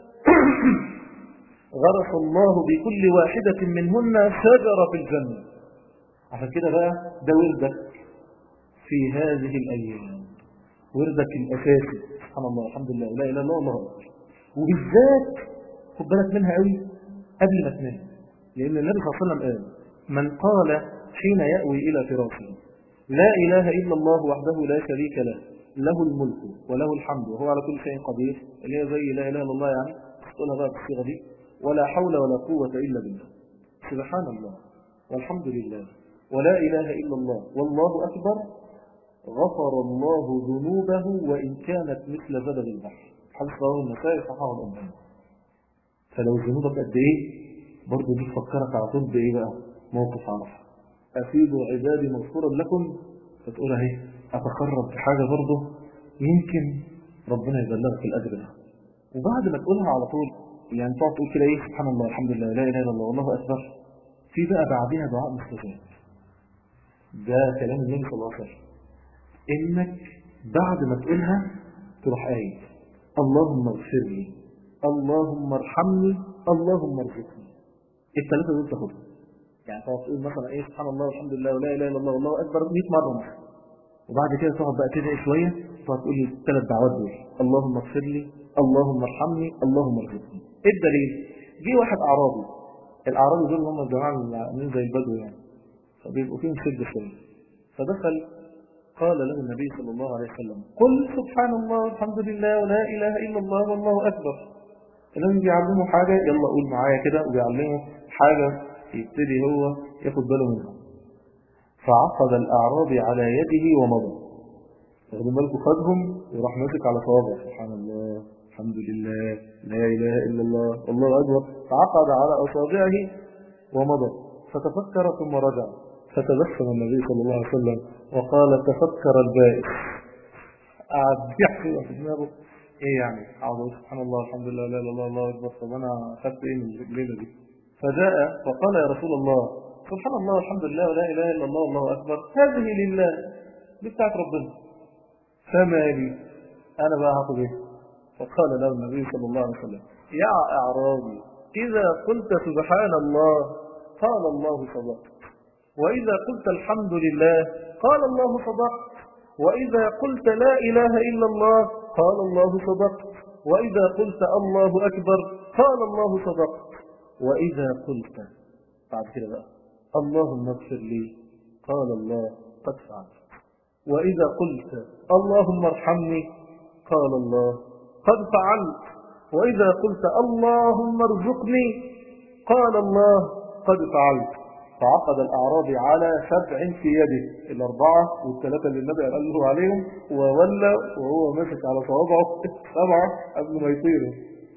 غرس الله بكل واحدة منهن شجرة في الجنة عشان كده بقى ده وردك في هذه الأيام وردك الأساسي سبحان الله الحمد لله لا إله إلا الله والله أكبر وبالذات خد بالك منها قوي قبل ما تنام لأن النبي صلى الله عليه وسلم قال من قال حين يأوي إلى فراشه لا إله إلا الله وحده لا شريك له له الملك وله الحمد وهو على كل شيء قدير اللي هي زي لا إله إلا الله يعني تقولها بقى بالصيغة دي ولا حول ولا قوة إلا بالله سبحان الله والحمد لله ولا إله إلا الله والله أكبر غفر الله ذنوبه وإن كانت مثل زبد البحر حدث رواه النسائي صححه الألباني فلو ذنوبك قد إيه برضه دي تفكرك على طول بإيه بقى موقف عرفه أفيدوا عبادي مغفورا لكم فتقول اهي أتقرب بحاجة برضه يمكن ربنا يبلغك الأجر ده وبعد ما تقولها على طول يعني تقعد تقول كده ايه سبحان الله الحمد لله لا اله الا الله والله اكبر في بقى بعدها دعاء مستجاب ده كلام النبي صلى الله عليه وسلم انك بعد ما تقولها تروح قايل اللهم اغفر لي اللهم ارحمني اللهم ارزقني الثلاثه دول تاخدهم يعني تقعد تقول مثلا ايه سبحان الله والحمد لله ولا اله الا الله والله اكبر 100 مره مثلا وبعد كده تقعد بقى تدعي شويه تقعد تقول لي الثلاث دعوات دول اللهم اغفر لي اللهم ارحمني اللهم ارزقني ايه الدليل جه واحد اعرابي الاعرابي دول هم الجماعه اللي عاملين زي البدو يعني فبيبقوا فيهم شده شويه فدخل قال له النبي صلى الله عليه وسلم قل سبحان الله والحمد لله ولا اله الا الله والله اكبر الناس بيعلموا حاجه يلا قول معايا كده وبيعلموا حاجه يبتدي هو ياخد باله منها فعقد الاعرابي على يده ومضى واخدين بالكم خدهم وراح ماسك على صوابعه سبحان الله الحمد لله لا إله إلا الله والله أكبر فعقد على أصابعه ومضى فتفكر ثم رجع فتبسم النبي صلى الله عليه وسلم وقال تفكر البائس قعد يحكي في دماغه ايه يعني اقعد سبحان الله الحمد لله لا اله الا الله الله اكبر طب انا اخذت ايه من الليله دي فجاء فقال يا رسول الله سبحان الله والحمد لله ولا اله الا الله والله اكبر هذه لله دي بتاعت ربنا فما لي انا بقى هاخد ايه فقال له النبي صلى الله عليه وسلم يا أعرابي إذا قلت سبحان الله قال الله صدقت وإذا قلت الحمد لله قال الله صدقت وإذا قلت لا إله إلا الله قال الله صدقت وإذا قلت الله أكبر قال الله صدقت وإذا قلت بعد كده بقى اللهم اغفر لي قال الله قد فعلت وإذا قلت اللهم ارحمني قال الله قد فعلت وإذا قلت اللهم ارزقني قال الله قد فعلت فعقد الأعرابي على سبع في يده الأربعة والثلاثة اللي النبي قال له عليهم وولى وهو ماسك على صوابعه سبعة قبل ما يطيروا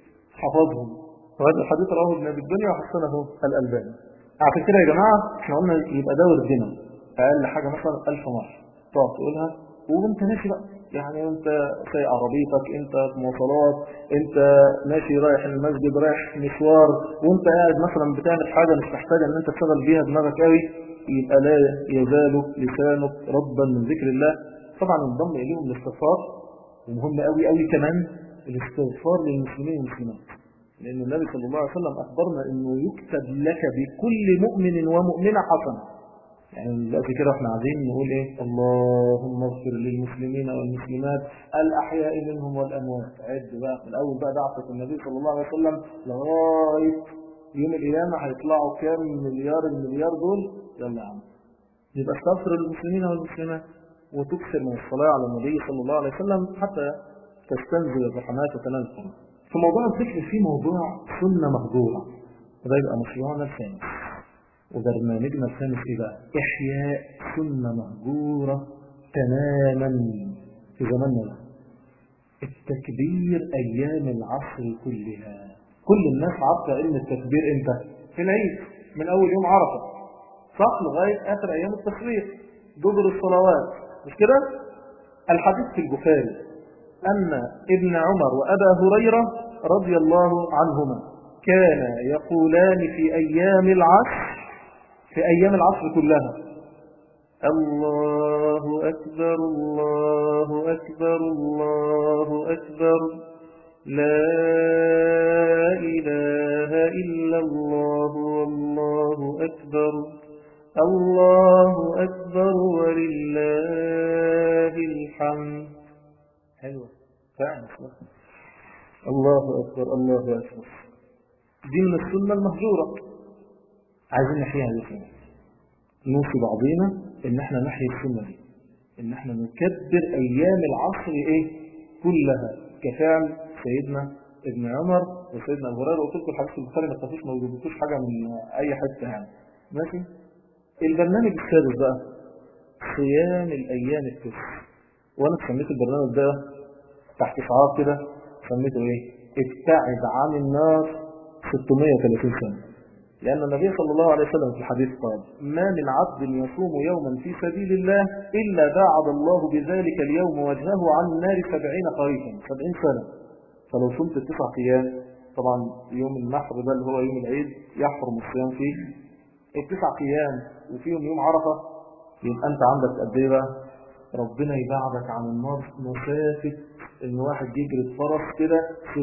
حفظهم وهذا الحديث رواه ابن أبي الدنيا وحسنه الألباني عشان كده يا جماعة احنا قلنا يبقى ده وردنا أقل حاجة مثلا ألف مرة تقعد تقولها وانت ماشي بقى يعني انت سايق عربيتك انت في مواصلات انت ماشي رايح المسجد رايح مشوار وانت قاعد مثلا بتعمل حاجه مش محتاجه ان انت تشغل بيها دماغك قوي يبقى لا يزال لسانك ربا من ذكر الله طبعا انضم اليهم الاستغفار ومهم قوي قوي كمان الاستغفار للمسلمين والمسلمات لان النبي صلى الله عليه وسلم اخبرنا انه يكتب لك بكل مؤمن ومؤمنه حسنه يعني دلوقتي كده احنا عايزين نقول ايه اللهم اغفر للمسلمين والمسلمات الاحياء منهم والاموات عد بقى من اول بقى دعوه النبي صلى الله عليه وسلم لغايه يوم القيامه هيطلعوا كام مليار المليار دول يلا يا عم يبقى استغفر للمسلمين والمسلمات وتكثر من الصلاه على النبي صلى الله عليه وسلم حتى تستنزل الرحمات وتنال القرآن في موضوع الذكر في موضوع سنه مهجوره وده يبقى مشروعنا الثاني وبرنامجنا الثاني ايه بقى احياء سنه مهجوره تماما في زماننا ده التكبير ايام العصر كلها كل الناس عارفه ان التكبير امتى في العيد من اول يوم عرفه صح لغايه اخر ايام التشريق دبر الصلوات مش كده الحديث في البخاري ان ابن عمر وابا هريره رضي الله عنهما كانا يقولان في ايام العصر في أيام العصر كلها الله أكبر الله أكبر الله أكبر لا إله إلا الله والله أكبر الله أكبر ولله الحمد حلوة فعلا الله أكبر الله أكبر دي من السنة المهجورة عايزين نحييها دي نوصي بعضينا ان احنا نحيي السنة دي ان احنا نكبر ايام العصر ايه كلها كفعل سيدنا ابن عمر وسيدنا ابو هريره وقلت لكم الحديث البخاري ما تخافوش ما وجدتوش حاجه من اي حته يعني ماشي البرنامج السادس بقى صيام الايام التسع وانا سميت البرنامج ده تحت شعار كده سميته ايه ابتعد عن النار 630 سنه لأن النبي صلى الله عليه وسلم في الحديث قال ما من عبد يصوم يوما في سبيل الله إلا باعد الله بذلك اليوم وجهه عن النار سبعين خريفا سبعين سنة فلو صمت التسع أيام طبعا يوم النحر ده اللي هو يوم العيد يحرم الصيام فيه التسع أيام وفيهم يوم عرفة يبقى أنت عندك قد إيه بقى ربنا يبعدك عن النار مسافة إن واحد يجري فرس كده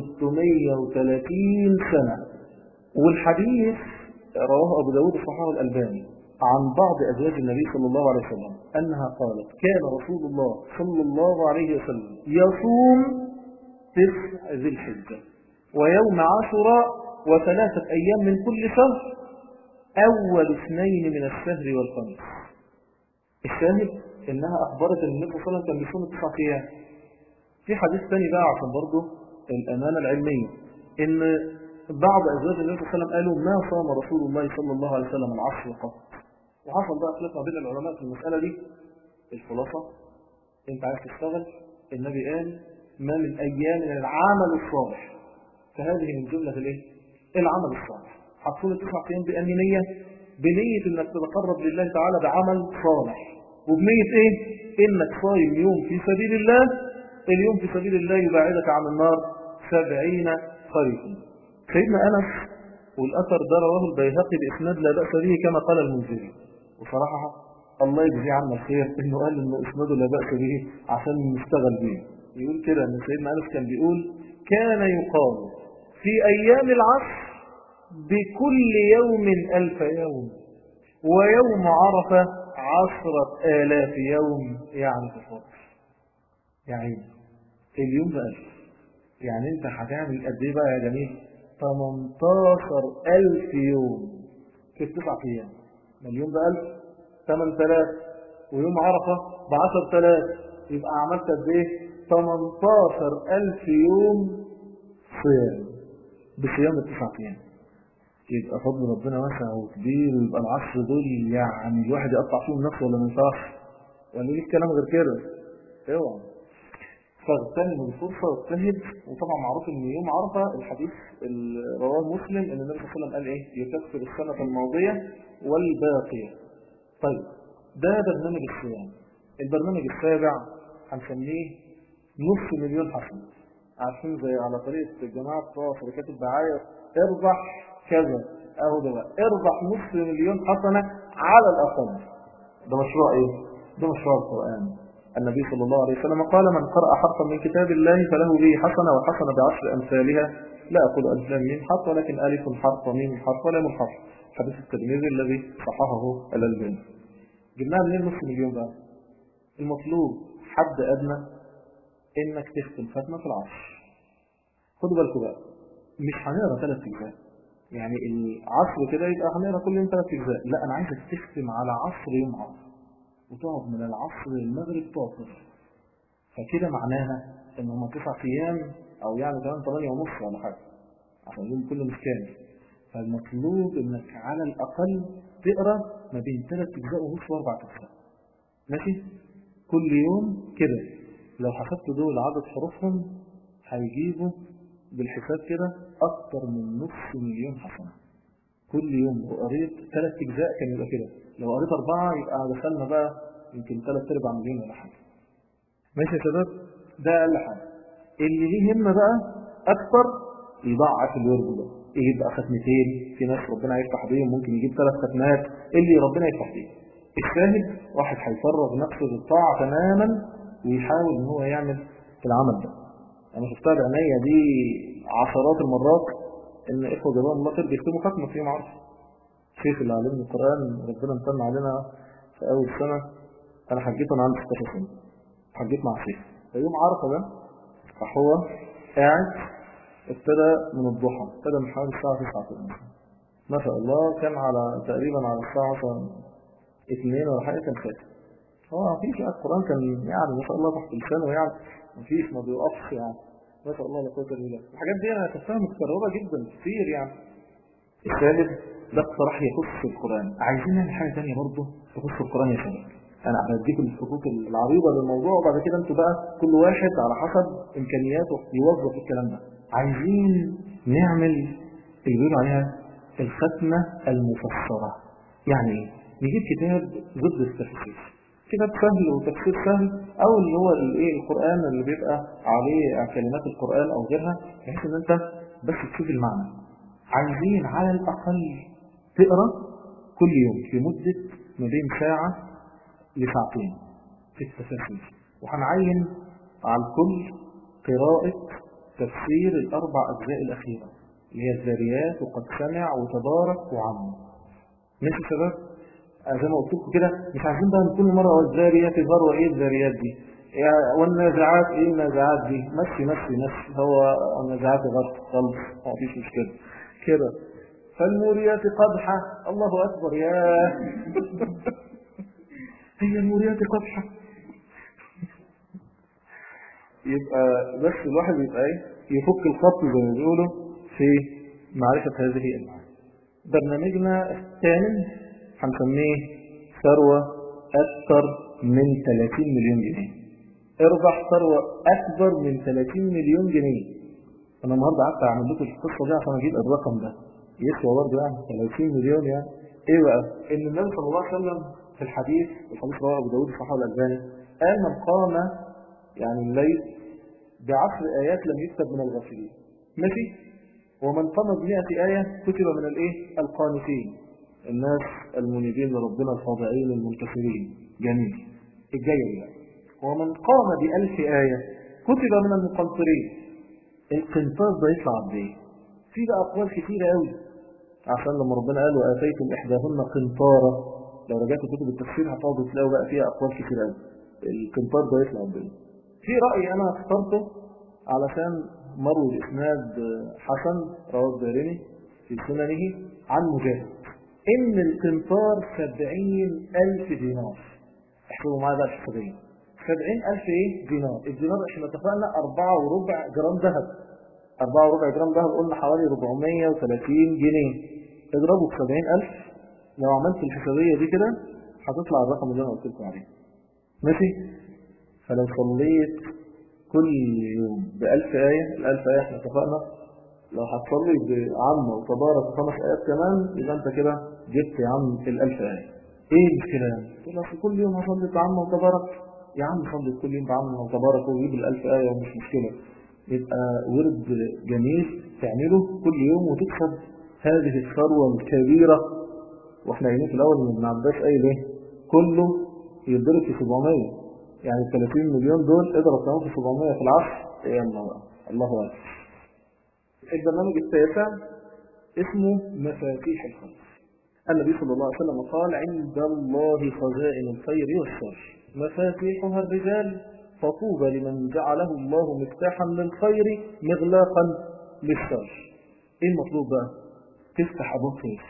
630 سنة والحديث رواه أبو داود الصحابة الألباني عن بعض أزواج النبي صلى الله عليه وسلم أنها قالت كان رسول الله صلى الله عليه وسلم يصوم تسع ذي الحجة ويوم عاشوراء وثلاثة أيام من كل شهر أول اثنين من الشهر والخميس الشاهد إنها أخبرت أن النبي صلى الله عليه وسلم كان بيصوم تسع أيام في حديث ثاني بقى عشان برضه الأمانة العلمية إن بعض أزواج النبي صلى الله عليه وسلم قالوا ما صام رسول الله صلى الله عليه وسلم العصر قط وحصل بقى خلاف ما بين العلماء في المسألة دي الخلاصة انت عايز تشتغل النبي قال ما من أيام من العمل الصالح فهذه من جملة الايه؟ العمل الصالح حطوا التسع أيام بأني نية بنية انك تتقرب لله تعالى بعمل صالح وبنية ايه انك صايم يوم في سبيل الله اليوم في سبيل الله يبعدك عن النار سبعين خريفا سيدنا أنس والأثر ده رواه البيهقي بإسناد لا بأس به كما قال المنذري وصراحة الله يجزي عنا الخير إنه قال إنه إسناده لا بأس به عشان نشتغل به يقول كده إن سيدنا أنس كان بيقول كان يقال في أيام العصر بكل يوم ألف يوم ويوم عرفة عشرة آلاف يوم يعني في الفضل يعني اليوم ده ألف يعني انت هتعمل قد ايه بقى يا جميل 18 ألف يوم في التسع أيام مليون بألف 8000 ويوم عرفة ب 10000 يبقى عملت قد ايه 18 ألف يوم صيام بصيام التسع أيام يبقى فضل ربنا واسع وكبير ويبقى العصر دول يعني الواحد يقطع فيهم نفسه ولا ما ينفعش ولا ليه كلام غير كده اوعى فاغتنم الفرصة واجتهد وطبعا معروف ان يوم عرفة الحديث اللي رواه مسلم ان النبي صلى الله عليه وسلم قال ايه يكفر السنة الماضية والباقية طيب ده برنامج الصيام البرنامج السابع هنسميه نص مليون حسنة عارفين زي على طريقة الجماعة بتوع شركات الدعاية اربح كذا اهو ده بقى اربح نص مليون حسنة على الاقل ده مشروع ايه ده مشروع القرآن النبي صلى الله عليه وسلم قال من قرأ حرفا من كتاب الله فله به حسنة وحسنة بعشر أمثالها لا أقول ألف لام ميم حرف ولكن ألف حرف وميم حرف ولام حرف حديث الترمذي الذي صححه الألباني جبناها منين نص مليون بقى المطلوب حد أدنى إنك تختم ختمة في العصر خدوا بالكم بقى مش هنقرا ثلاث أجزاء يعني العصر كده يبقى هنقرا كل يوم ثلاث أجزاء لا أنا عايزك تختم على عصر يوم عصر وتقعد من العصر للمغرب تقصر فكده معناها ان هم تسع ايام او يعني كمان 8 ونص ولا حاجه عشان اليوم كله مش كامل فالمطلوب انك على الاقل تقرا ما بين ثلاث اجزاء ونص واربع اجزاء ماشي كل يوم كده لو حسبت دول عدد حروفهم هيجيبوا بالحساب كده اكتر من نص مليون حسنه كل يوم وقريت ثلاث اجزاء كان يبقى كده لو قريت أربعة يبقى دخلنا بقى يمكن ثلاث أرباع مليون ولا حاجة ماشي يا شباب ده أقل حاجة اللي ليه همة بقى أكثر يضعف الورد ده يجيب بقى ختمتين في ناس ربنا يفتح بيهم ممكن يجيب ثلاث ختمات اللي ربنا يفتح بيه الشاهد واحد هيفرغ نفسه للطاعة تماما ويحاول ان هو يعمل في العمل ده انا شفتها بعينيا دي عشرات المرات ان اخوة جزاهم الله خير بيكتبوا ختمة في معرفة الشيخ اللي علمني القرآن ربنا امتن علينا في اول سنة انا حجيت وانا عندي 16 سنة حجيت مع الشيخ فيوم عرفة ده راح هو قاعد ابتدى من الضحى ابتدى من حوالي الساعة 9 كده ما شاء الله كان على تقريبا على الساعة مثلا اثنين ولا حاجة كان فاتح هو ما فيش القرآن كان يعني ما شاء الله تحت لسانه يعني ما فيش ما بيوقفش يعني ما شاء الله لا قوة الا بالله الحاجات دي انا شفتها متكررة جدا كتير يعني الثالث ده اقتراح يخص القرآن عايزين نعمل حاجة ثانيه برضه تخص القرآن يا شباب انا هديكم الخطوط العريضة للموضوع وبعد كده انتوا بقى كل واحد على حسب امكانياته يوظف الكلام ده عايزين نعمل اللي بيقولوا عليها الختمة المفسرة يعني ايه نجيب كتاب ضد التفسير كتاب سهل وتفسير سهل او اللي هو الايه القرآن اللي بيبقى عليه كلمات القرآن او غيرها بحيث ان انت بس تشوف المعنى عايزين على الاقل تقرا كل يوم في مدة ما بين ساعة لساعتين في التفاسير وهنعين على الكل قراءة تفسير الأربع أجزاء الأخيرة اللي هي الذاريات وقد سمع وتبارك وعم ماشي شباب زي ما قلت لكم كده مش عايزين بقى كل مرة والذاريات ذروة ايه الذاريات دي يعني والنازعات ايه النازعات دي مشي مشي مشي هو النازعات غرق خالص ما فيش مشكلة كده فالموريات قدحة الله أكبر يا هي الموريات قدحة يبقى بس الواحد يبقى ايه يفك الخط زي ما بيقولوا في معرفة هذه المعاني برنامجنا الثامن هنسميه ثروة أكثر من 30 مليون جنيه اربح ثروة أكبر من 30 مليون جنيه أنا النهاردة قعدت أعمل لكم القصة دي عشان أجيب الرقم ده يسوى برضه يعني 30 مليون يعني إيه بقى؟ إن النبي صلى الله عليه وسلم في الحديث الحديث رواه أبو داود الصحابة الألباني قال من قام يعني الليل بعشر آيات لم يكتب من الغافلين ماشي ومن قام بمئة آية كتب من الإيه القانتين الناس المنيبين لربنا الخاضعين المنتصرين جميل الجاية يعني ومن قام بألف آية كتب من المقنطرين القنطار ده يطلع قد ايه في بقى أقوال كثيرة قوي عشان لما ربنا قال وآتيتم إحداهن قنطارا لو رجعت كتب التفسير هتقعدوا تلاقوا بقى فيها أقوال كثيرة قوي القنطار ده يطلع قد ايه في رأي أنا اخترته علشان مروي الإسناد حسن رواه الدارمي في سننه عن مجاهد إن القنطار سبعين ألف دينار احسبوا معايا بقى الحسابية سبعين ألف إيه دينار الدينار إحنا اتفقنا أربعة وربع جرام ذهب أربعة وربع جرام ذهب قلنا حوالي 430 جنيه اضربوا ب 70000 لو عملت الحسابية دي كده هتطلع الرقم اللي أنا قلت لكم عليه ماشي فلو صليت كل يوم بألف آية الألف آية احنا اتفقنا لو هتصلي بعم وتبارك خمس آيات كمان يبقى أنت كده جبت يا عم الألف آية إيه المشكلة يعني؟ تقول لك كل يوم هصلي بعم وتبارك يا عم صلي كل يوم بعم وتبارك وجيب الألف آية ومش مشكلة يبقى ورد جميل تعمله كل يوم وتكسب هذه الثروة الكبيرة واحنا قايلين في الأول من ابن عباس قايل ايه؟ كله يتضرب في 700 يعني ال 30 مليون دول اضرب كمان في 700 في العصر يا الله الله اكبر البرنامج التاسع اسمه مفاتيح الخير النبي صلى الله عليه وسلم قال عند الله خزائن الخير والشر مفاتيحها الرجال فطوبى لمن جعله الله مفتاحا للخير مغلاقا للشر ايه المطلوب بقى تفتح ابواب خير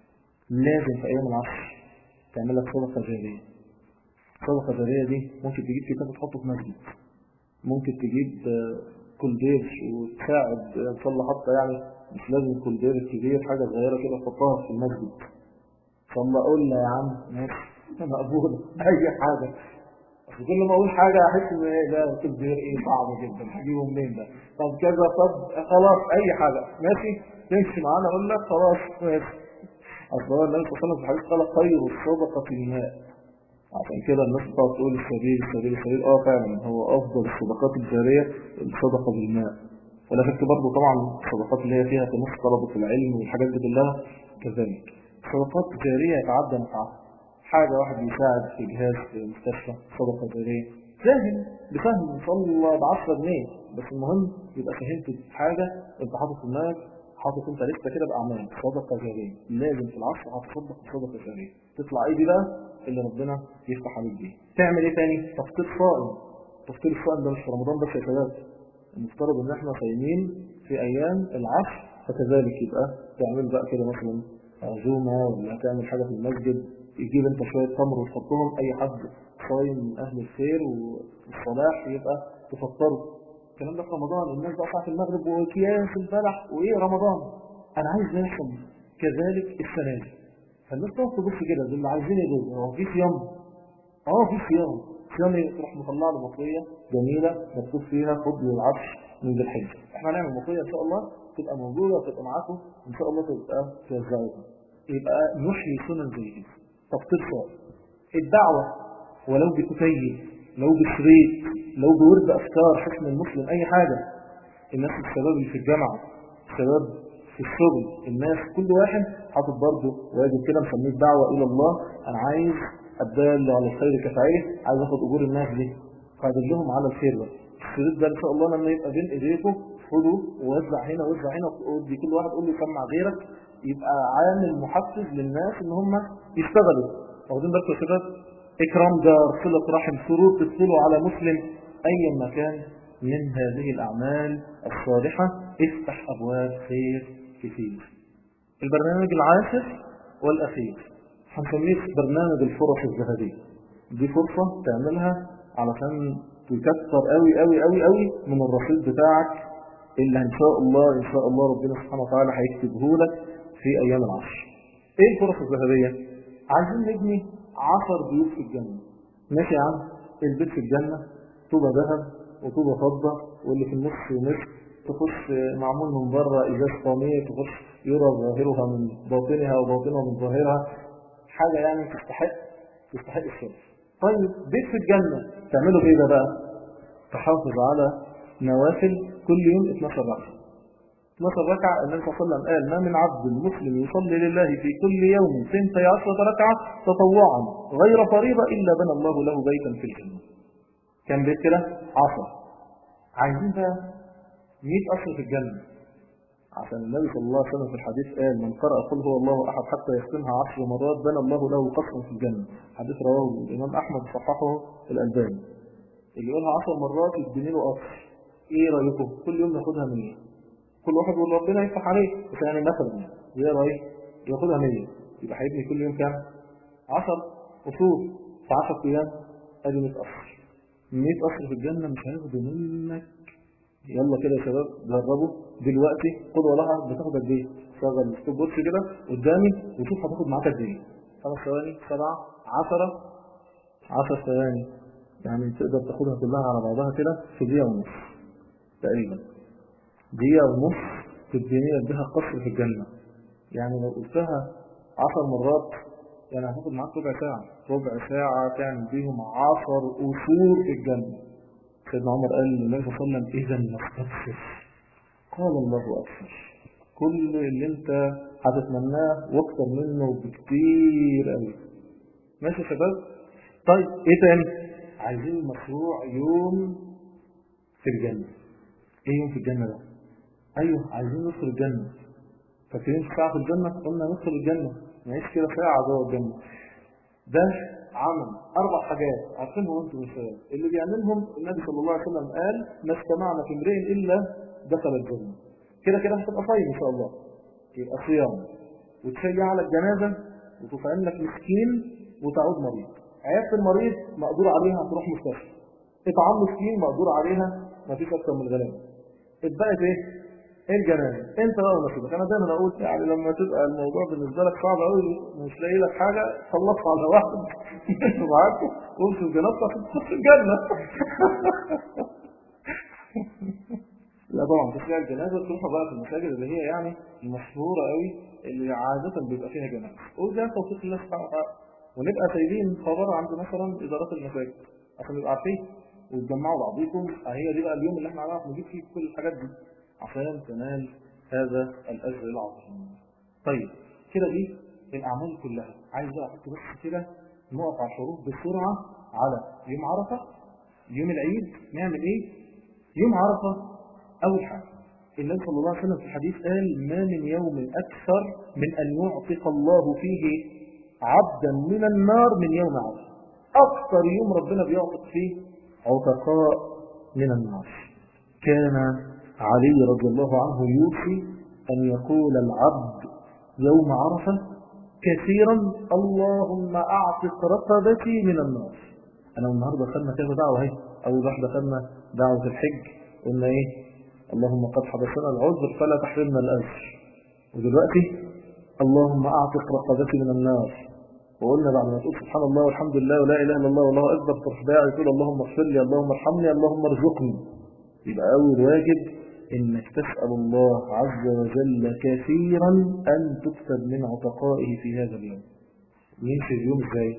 لازم في ايام العصر تعمل لك صدقه جاريه الصدقه الجاريه دي ممكن تجيب كتاب تحطه في مسجد ممكن تجيب كولدير وتساعد تصلي حتى يعني مش لازم كولدير كبير حاجه صغيره كده تحطها في المسجد صلى قلنا يا عم ماشي مقبوله اي حاجه كل ما اقول حاجه احس ان ايه ده كولدير ايه صعب جدا هجيبه منين ده طب كذا طب خلاص اي حاجه ماشي تمشي معانا اقول لك خلاص ماشي اصل هو النبي صلى الله عليه وسلم في الحديث قال خير الصدقه الماء عشان كده الناس بتقعد تقول السبيل السبيل السبيل اه فعلا هو افضل الصدقات الجاريه الصدقه بالماء ولا شك برضه طبعا الصدقات اللي هي فيها تمس طلبه العلم والحاجات دي كلها كذلك صدقات جاريه يتعدى نفعها حاجة واحد يساعد في جهاز في مستشفى صدقة جارية فاهم بفهم ان شاء الله ب 10 جنيه بس المهم يبقى فهمت حاجة انت حاطط في دماغك حاطط انت لسه كده باعمال صدقة جارية لازم في العصر هتصدق بصدقة جارية تطلع ايه دي بقى اللي ربنا يفتح عليك بيه تعمل ايه تاني تفطير صائم تفطير الصائم ده مش في رمضان بس يا شباب المفترض ان احنا صايمين في ايام العصر فكذلك يبقى تعمل بقى كده مثلا عزومة ولا تعمل حاجة في المسجد يجيب انت شوية تمر وتحطهم اي حد صايم من اهل الخير والصلاح يبقى تفطره الكلام ده في رمضان الناس بقى ساعة المغرب واكياس البلح وايه رمضان انا عايز نحصل كذلك السنة دي فالناس تقعد تبص كده دول اللي عايزين يجوا هو في صيام اه في صيام صيام ايه تروح مطلع له مطويه جميله مكتوب فيها فضل العرش من ذي الحجه احنا هنعمل مطويه ان شاء الله تبقى موجوده وتبقى معاكم ان شاء الله تبقى توزعوها يبقى نحيي سنن زي كده تفطير صائم الدعوه ولو بكتيب لو بشريط لو بورد افكار حسن المسلم اي حاجه الناس الشباب اللي في الجامعه الشباب في الشغل الناس كل واحد حاطط برضه واجب كده مسميه الدعوه الى الله انا عايز الدال على الخير كفايه عايز اخد اجور الناس دي فادلهم على الخير ده الشريط ده ان شاء الله لما يبقى بين ايديكم خده ووزع هنا ووزع هنا ودي كل واحد قول له سمع غيرك يبقى عامل محفز للناس ان هم يشتغلوا واخدين بالكم يا شباب اكرام جار صله رحم سرور تدخلوا على مسلم ايا ما كان من هذه الاعمال الصالحه افتح ابواب خير كثير البرنامج العاشر والاخير هنسميه برنامج الفرص الذهبية دي فرصة تعملها علشان تكثر قوي قوي قوي قوي من الرصيد بتاعك اللي ان شاء الله ان شاء الله ربنا سبحانه وتعالى هيكتبه لك في ايام العشر ايه الفرص الذهبية عايزين نبني عشر بيوت في الجنة ماشي يا عم البيت في الجنة طوبة ذهب وطوبة فضة واللي في النص نصف تخش معمول من بره ازاز طامية تخش يرى ظاهرها من باطنها وباطنها من ظاهرها حاجة يعني تستحق تستحق الشرف طيب بيت في الجنة تعملوا ايه ده بقى تحافظ على نوافل كل يوم 12 ركعة 12 ركعة النبي صلى الله عليه وسلم قال ما من عبد مسلم يصلي لله في كل يوم سنتي عشرة ركعة تطوعا غير فريضة إلا بنى الله له بيتا في الجنة كم بيت كده 10 عايزين بقى 100 قصر في الجنة عشان النبي صلى الله عليه وسلم في الحديث قال من قرأ قل هو الله أحد حتى يختمها عشر مرات بنى الله له قصرا في الجنة حديث رواه الإمام أحمد صححه الألباني اللي يقولها عشر مرات يديني له قصر إيه رأيكم كل يوم ناخدها 100 كل واحد يقول ربنا يفتح عليه بس يعني مثلا ايه رأيك ياخدها 100 يبقى هيبني كل يوم كام 10 أصول في 10 أيام أدي 100 قصر 100 قصر في الجنة مش هياخدوا منك يلا كده يا شباب جربوا دلوقتي خد وراها بتاخد قد ايه شغل الستوب واتش كده قدامي وشوف هتاخد معاك قد ايه خمس ثواني سبعة عشرة عشر ثواني يعني تقدر تاخدها كلها على بعضها كده في دقيقة ونص تقريبا دقيقة ونص تديني بها قصر في الجنة يعني لو قلتها عشر مرات يعني هتاخد معاك ربع ساعة ربع ساعة تعمل بيهم عشر أصول في الجنة سيدنا عمر قال للنبي صلى الله عليه وسلم إذا نستبصر قال الله أكثر كل اللي انت هتتمناه واكثر منه بكتير قوي ماشي يا شباب طيب ايه تاني عايزين مشروع يوم في الجنة ايه يوم في الجنة ده ايوه عايزين ندخل الجنة فاكرين ساعة في الجنة قلنا ندخل الجنة نعيش كده ساعة جوه الجنة ده عمل أربع حاجات عارفينهم أنتم الشباب اللي بيعملهم النبي صلى الله عليه وسلم قال ما اجتمعنا في امرئ إلا دخل الجنة كده كده هتبقى صايم إن شاء الله يبقى صيام وتشيع على الجنازة وتطعم لك مسكين وتعود مريض عيادة المريض مقدور عليها تروح مستشفى اطعام مسكين مقدور عليها ما فيش أكثر من الغلابة اتبقت إيه؟ الجنازة انت بقى ونصيبك انا دايما اقول يعني لما تبقى الموضوع بالنسبه لك صعب قوي مش لاقي لك حاجه خلصها على واحد معاكم وامشي جنازتك تخش الجنه لا طبعا تشيع الجنازه تروحوا بقى في المساجد اللي هي يعني المشهوره قوي اللي عاده بيبقى فيها جنازه وده توفيق الله سبحانه وتعالى ونبقى سايبين خبر عند مثلا ادارات المساجد عشان نبقى عارفين وتجمعوا بعضيكم هي دي بقى اليوم اللي احنا هنعرف نجيب فيه كل الحاجات دي عشان تنال هذا الأجر العظيم طيب كده دي الأعمال كلها عايز بقى أحط بس كده نقف على الحروف بسرعة على يوم عرفة يوم العيد نعمل ايه يوم عرفة اول حاجة النبي صلى الله عليه وسلم في الحديث قال ما من يوم اكثر من ان يعتق الله فيه عبدا من النار من يوم عرفة اكثر يوم ربنا بيعتق فيه عتقاء من النار كان علي رضي الله عنه يوصي أن يقول العبد يوم عرفة كثيرا اللهم أعتق رقبتي من النار أنا النهاردة خدنا كذا دعوة اهي أول واحدة خدنا دعوة الحج قلنا إيه اللهم قد حدثنا العذر فلا تحرمنا الأجر ودلوقتي اللهم أعتق رقبتي من النار وقلنا بعد ما تقول سبحان الله والحمد لله ولا إله إلا الله والله أكبر تروح داعي تقول اللهم اغفر لي اللهم ارحمني اللهم ارزقني يبقى أول واجب إنك تسأل الله عز وجل كثيرا أن تكتب من عتقائه في هذا اليوم يمشي اليوم ازاي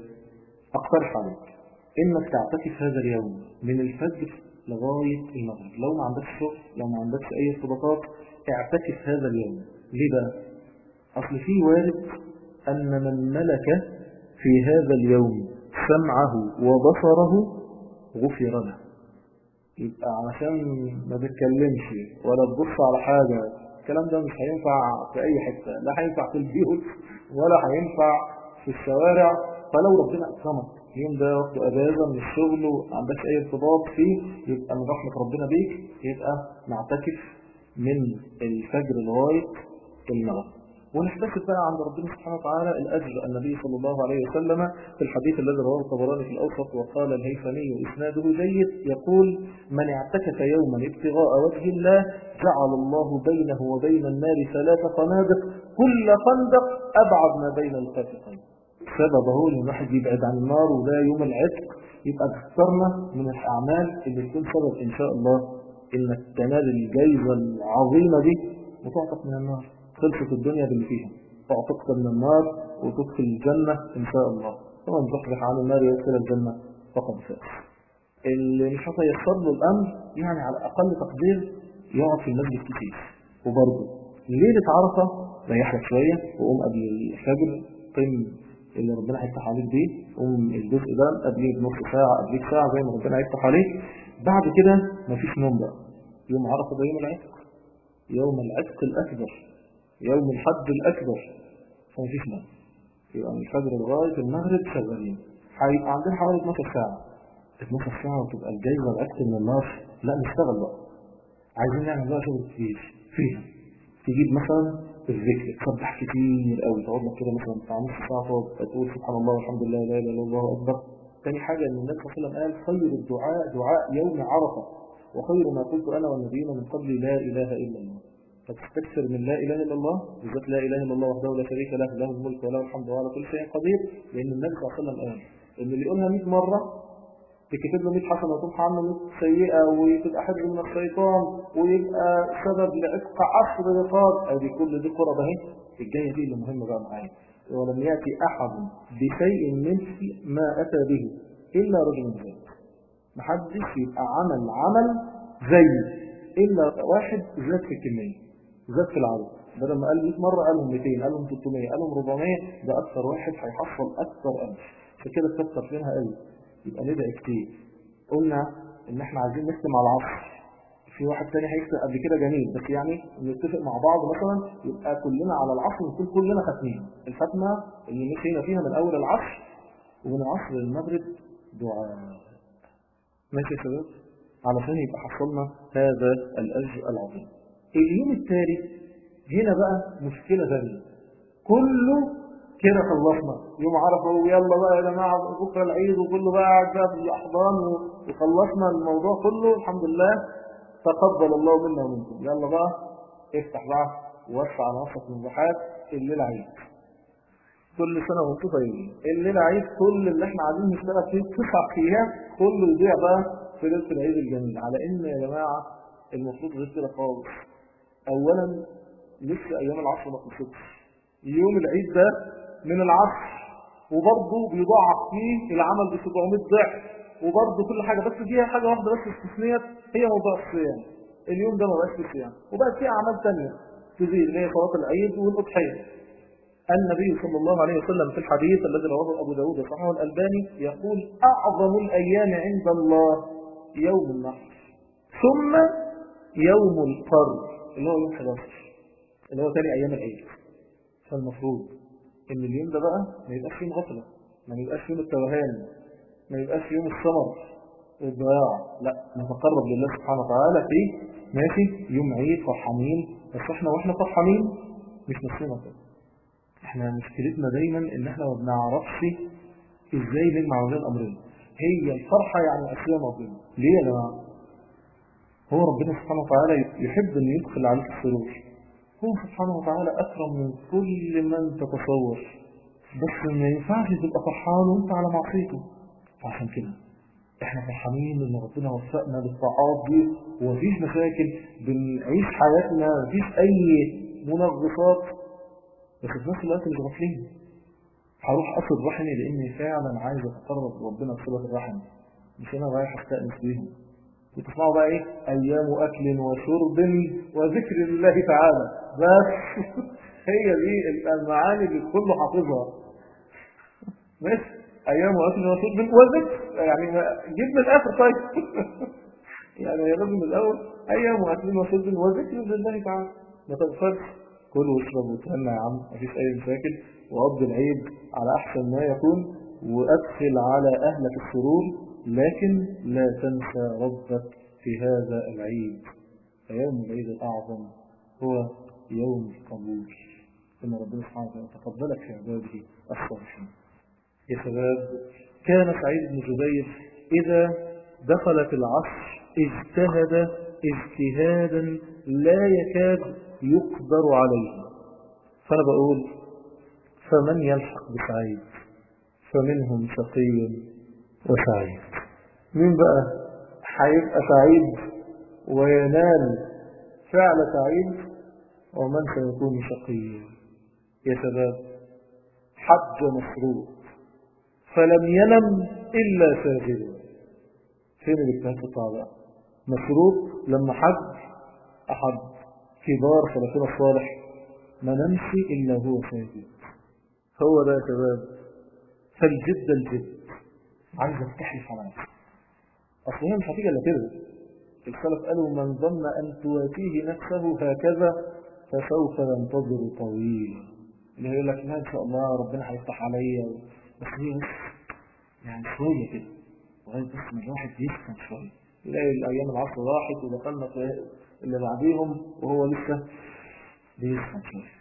أقترح عليك إنك تعتكف هذا اليوم من الفجر لغاية المغرب لو ما عندكش شغل لو ما عندكش أي ارتباطات اعتكف هذا اليوم ليه بقى؟ أصل في وارد أن من ملك في هذا اليوم سمعه وبصره غفر له يبقى عشان ما تتكلمش ولا تبص على حاجة الكلام ده مش هينفع في أي حتة لا هينفع في البيوت ولا هينفع في الشوارع فلو ربنا أكرمك اليوم ده وقت أجازة من الشغل وما عندكش أي ارتباط فيه يبقى من رحمة ربنا بيك يبقى نعتكف من الفجر لغاية المغرب ونحتسب بقى عند ربنا سبحانه وتعالى الأجر النبي صلى الله عليه وسلم في الحديث الذي رواه الطبراني في الأوسط وقال الهيثمي إسناده جيد يقول من اعتكف يوما ابتغاء وجه الله جعل الله بينه وبين النار ثلاث خنادق كل خندق أبعد ما بين الخافقين سبب هو ان الواحد يبعد عن النار وده يوم العتق يبقى اخترنا من الأعمال اللي تكون سبب إن شاء الله إنك تنال الجائزة العظيمة دي وتعتق من النار خلصت الدنيا باللي فيها تعتقت من النار وتدخل الجنة إن شاء الله ومن زحزح عن النار يدخل الجنة فقد فاز اللي مش هتيسر له الأمر يعني على أقل تقدير يقعد في المسجد كتير وبرضه ليلة عرفة ريح لك شوية وقوم قبل الفجر قم اللي ربنا هيفتح عليك بيه قوم الجزء ده قبليه بنص ساعة قبليك ساعة زي ما ربنا هيفتح عليك بعد كده مفيش نوم بقى يوم عرفة ده يوم العتق يوم العتق الأكبر يوم الحج الأكبر فمفيش نوم يبقى من الفجر لغاية المغرب شغالين هيبقى عندنا حوالي 12 ساعة 12 ساعة وتبقى الجايزة العتق من النار لا نشتغل بقى عايزين نعمل بقى شغل كتير فيها تجيب مثلا الذكر تسبح كتير قوي تقعد لك كده مثلا بتاع نص ساعة تقعد تقول سبحان الله والحمد لله لا اله الا الله اكبر ثاني حاجة ان النبي صلى الله عليه وسلم قال خير الدعاء دعاء يوم عرفة وخير ما قلت انا والنبيين من قبل لا اله الا الله فتستكثر من لا إله إلا الله بالذات لا إله إلا الله وحده لا شريك له له الملك وله الحمد وعلى كل شيء قدير لأن النبي صلى الله عليه وسلم قال إن اللي يقولها 100 مرة تكتب له 100 حسنة وتمحى عنه 100 سيئة وتبقى حفظ من الشيطان ويبقى سبب لعتق عشر رقاب أدي كل دي قرب أهي الجاية دي اللي مهمة بقى معايا ولم يأتي أحد بشيء مثل ما أتى به إلا رجل زي محدش يبقى عمل عمل زي إلا واحد زاد في الكمية زاد في العدد بدل ما قال 100 مرة قالهم 200 قالهم 300 قالهم 400 ده أكثر واحد هيحصل أكثر ألف فكده تكثر فيها قوي يبقى ندعي كتير قلنا إن إحنا عايزين نختم على العصر في واحد تاني هيختم قبل كده جميل بس يعني نتفق مع بعض مثلا يبقى كلنا على العصر نكون كلنا ختمين الختمة اللي مشينا فيها من أول العصر ومن العصر للمغرب دعاء ماشي يا شباب علشان يبقى حصلنا هذا الأجر العظيم اليوم التالي هنا بقى مشكلة ثانية كله كده خلصنا يوم عرفه ويلا بقى يا جماعة بكرة العيد وكله بقى قاعد بقى في الأحضان وخلصنا الموضوع كله الحمد لله تقبل الله منا ومنكم يلا بقى افتح بقى ووسع على نفسك من بحات الليلة عيد كل سنة وانتم طيبين الليلة عيد كل اللي احنا عايزين نشتغل فيه تسع ايام كله يضيع بقى في ليلة العيد الجميل على ان يا جماعة المفروض غير كده خالص اولا لسه ايام العصر ما خلصتش يوم العيد ده من العصر وبرضه بيضاعف فيه العمل ب 700 ضعف وبرضه كل حاجه بس فيها حاجه واحده بس استثنيت هي موضوع الصيام اليوم ده ما بقاش فيه صيام وبقت فيه اعمال ثانيه تزيد اللي هي صلاه العيد والاضحيه النبي صلى الله عليه وسلم في الحديث الذي رواه أبو داود وصححه الألباني يقول أعظم الأيام عند الله يوم النحر ثم يوم القر اللي هو يوم 11 اللي هو ثاني أيام العيد فالمفروض إن اليوم ده بقى ما يبقاش يوم غفلة ما يبقاش يوم التوهان ما يبقاش يوم السمر والضياع لا نتقرب لله سبحانه وتعالى في ماشي يوم عيد فرحانين بس احنا واحنا فرحانين مش نفسنا كده احنا مشكلتنا دايما ان احنا ما بنعرفش ازاي نجمع بين الامرين هي الفرحة يعني أشياء ربنا ليه يا جماعة هو ربنا سبحانه وتعالى يحب أن يدخل عليك السرور هو سبحانه وتعالى أكرم من كل من تتصور بس ما ينفعش تبقى فرحان وانت على معصيته فعشان كده احنا فرحانين ان ربنا وفقنا بالطاعات دي ومفيش مشاكل بنعيش حياتنا مفيش اي منغصات بس في نفس الوقت مش غافلين هروح اصل رحمي لاني فعلا عايز اتقرب لربنا بصله الرحم مش انا رايح استانس بيهم وتسمعوا بقى ايه ايام اكل وشرب وذكر الله تعالى بس هي دي المعاني اللي كله حافظها ماشي ايام اكل وشرب وذكر يعني جيب من الاخر طيب يعني يا من الاول ايام اكل وشرب وذكر لله تعالى ما تغفرش كل واشرب وتهنى يا عم مفيش اي مشاكل وقضي العيد على احسن ما يكون وادخل على اهلك السرور لكن لا تنسى ربك في هذا العيد فيوم العيد الاعظم هو يوم القبول ان ربنا سبحانه وتعالى تقبلك في عباده الصالحين يا شباب كان سعيد بن جبير اذا دخلت العصر اجتهد اجتهادا لا يكاد يقدر عليه فأنا بقول فمن يلحق بسعيد فمنهم شقي وسعيد مين بقى هيبقى سعيد وينال فعل سعيد ومن سيكون شقيا يا شباب حج مسروق فلم ينم إلا ساجدا فين الاجتهاد في الطاعة مسروق لما حج أحد كبار سلفنا الصالح ما نمشي إلا هو ساجد هو ده يا شباب فالجد الجد عايزك تحلف على نفسك أصل هي مش هتيجي إلا كده السلف قالوا من ظن أن تواتيه نفسه هكذا فسوف ينتظر طويلا اللي يقول لك لا إن شاء الله ربنا هيفتح عليا بس هي بس يعني شوية كده لغاية بس ما الواحد يسخن شوية يلاقي الأيام العصر راحت ودخلنا في اللي بعديهم وهو لسه بيسخن شوية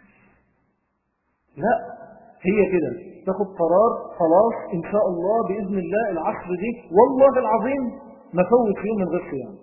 لا هي كده تاخد قرار خلاص ان شاء الله باذن الله العصر دي والله العظيم ما فوت يوم من غير صيام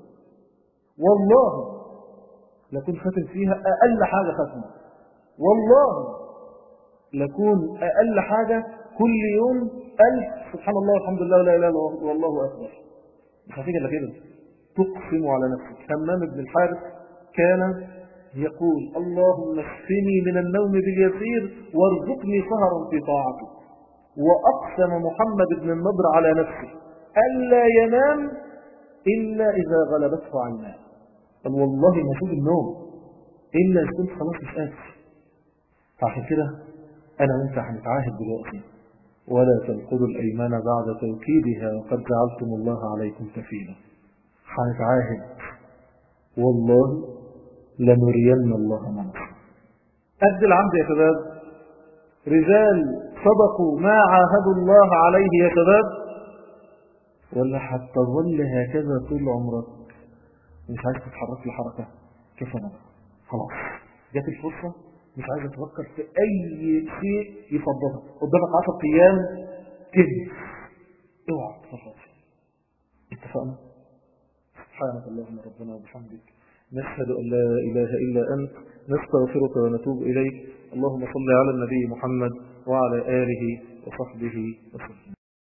والله لكون ختم فيها اقل حاجه ختمه والله لكون اقل حاجه كل يوم ألف سبحان الله والحمد لله ولا اله الا الله والله اكبر مش هتيجي الا كده تقسم على نفسك همام بن الحارث كان يقول اللهم اشفني من النوم باليسير وارزقني سهرا في طاعتك وأقسم محمد بن النضر على نفسه ألا ينام إلا إذا غلبته عيناه قال والله ما أشوف النوم إلا إذا كنت خلاص مش قادر فعشان كده أنا وأنت هنتعاهد دلوقتي ولا تنقضوا الأيمان بعد توكيدها وقد جعلتم الله عليكم كفيلا هنتعاهد والله لنرين الله ما نشاء قد العمد يا شباب رجال صدقوا ما عاهدوا الله عليه يا شباب ولا هتظل هكذا طول عمرك مش عايز تتحرك لحركة كيف انا خلاص جت الفرصة مش عايز تفكر في اي شيء يفضلها قدامك 10 ايام كذب اوعى تفكر اتفقنا سبحانك اللهم ربنا وبحمدك نشهد أن لا إله إلا أنت نستغفرك ونتوب إليك اللهم صل على النبي محمد وعلى آله وصحبه وسلم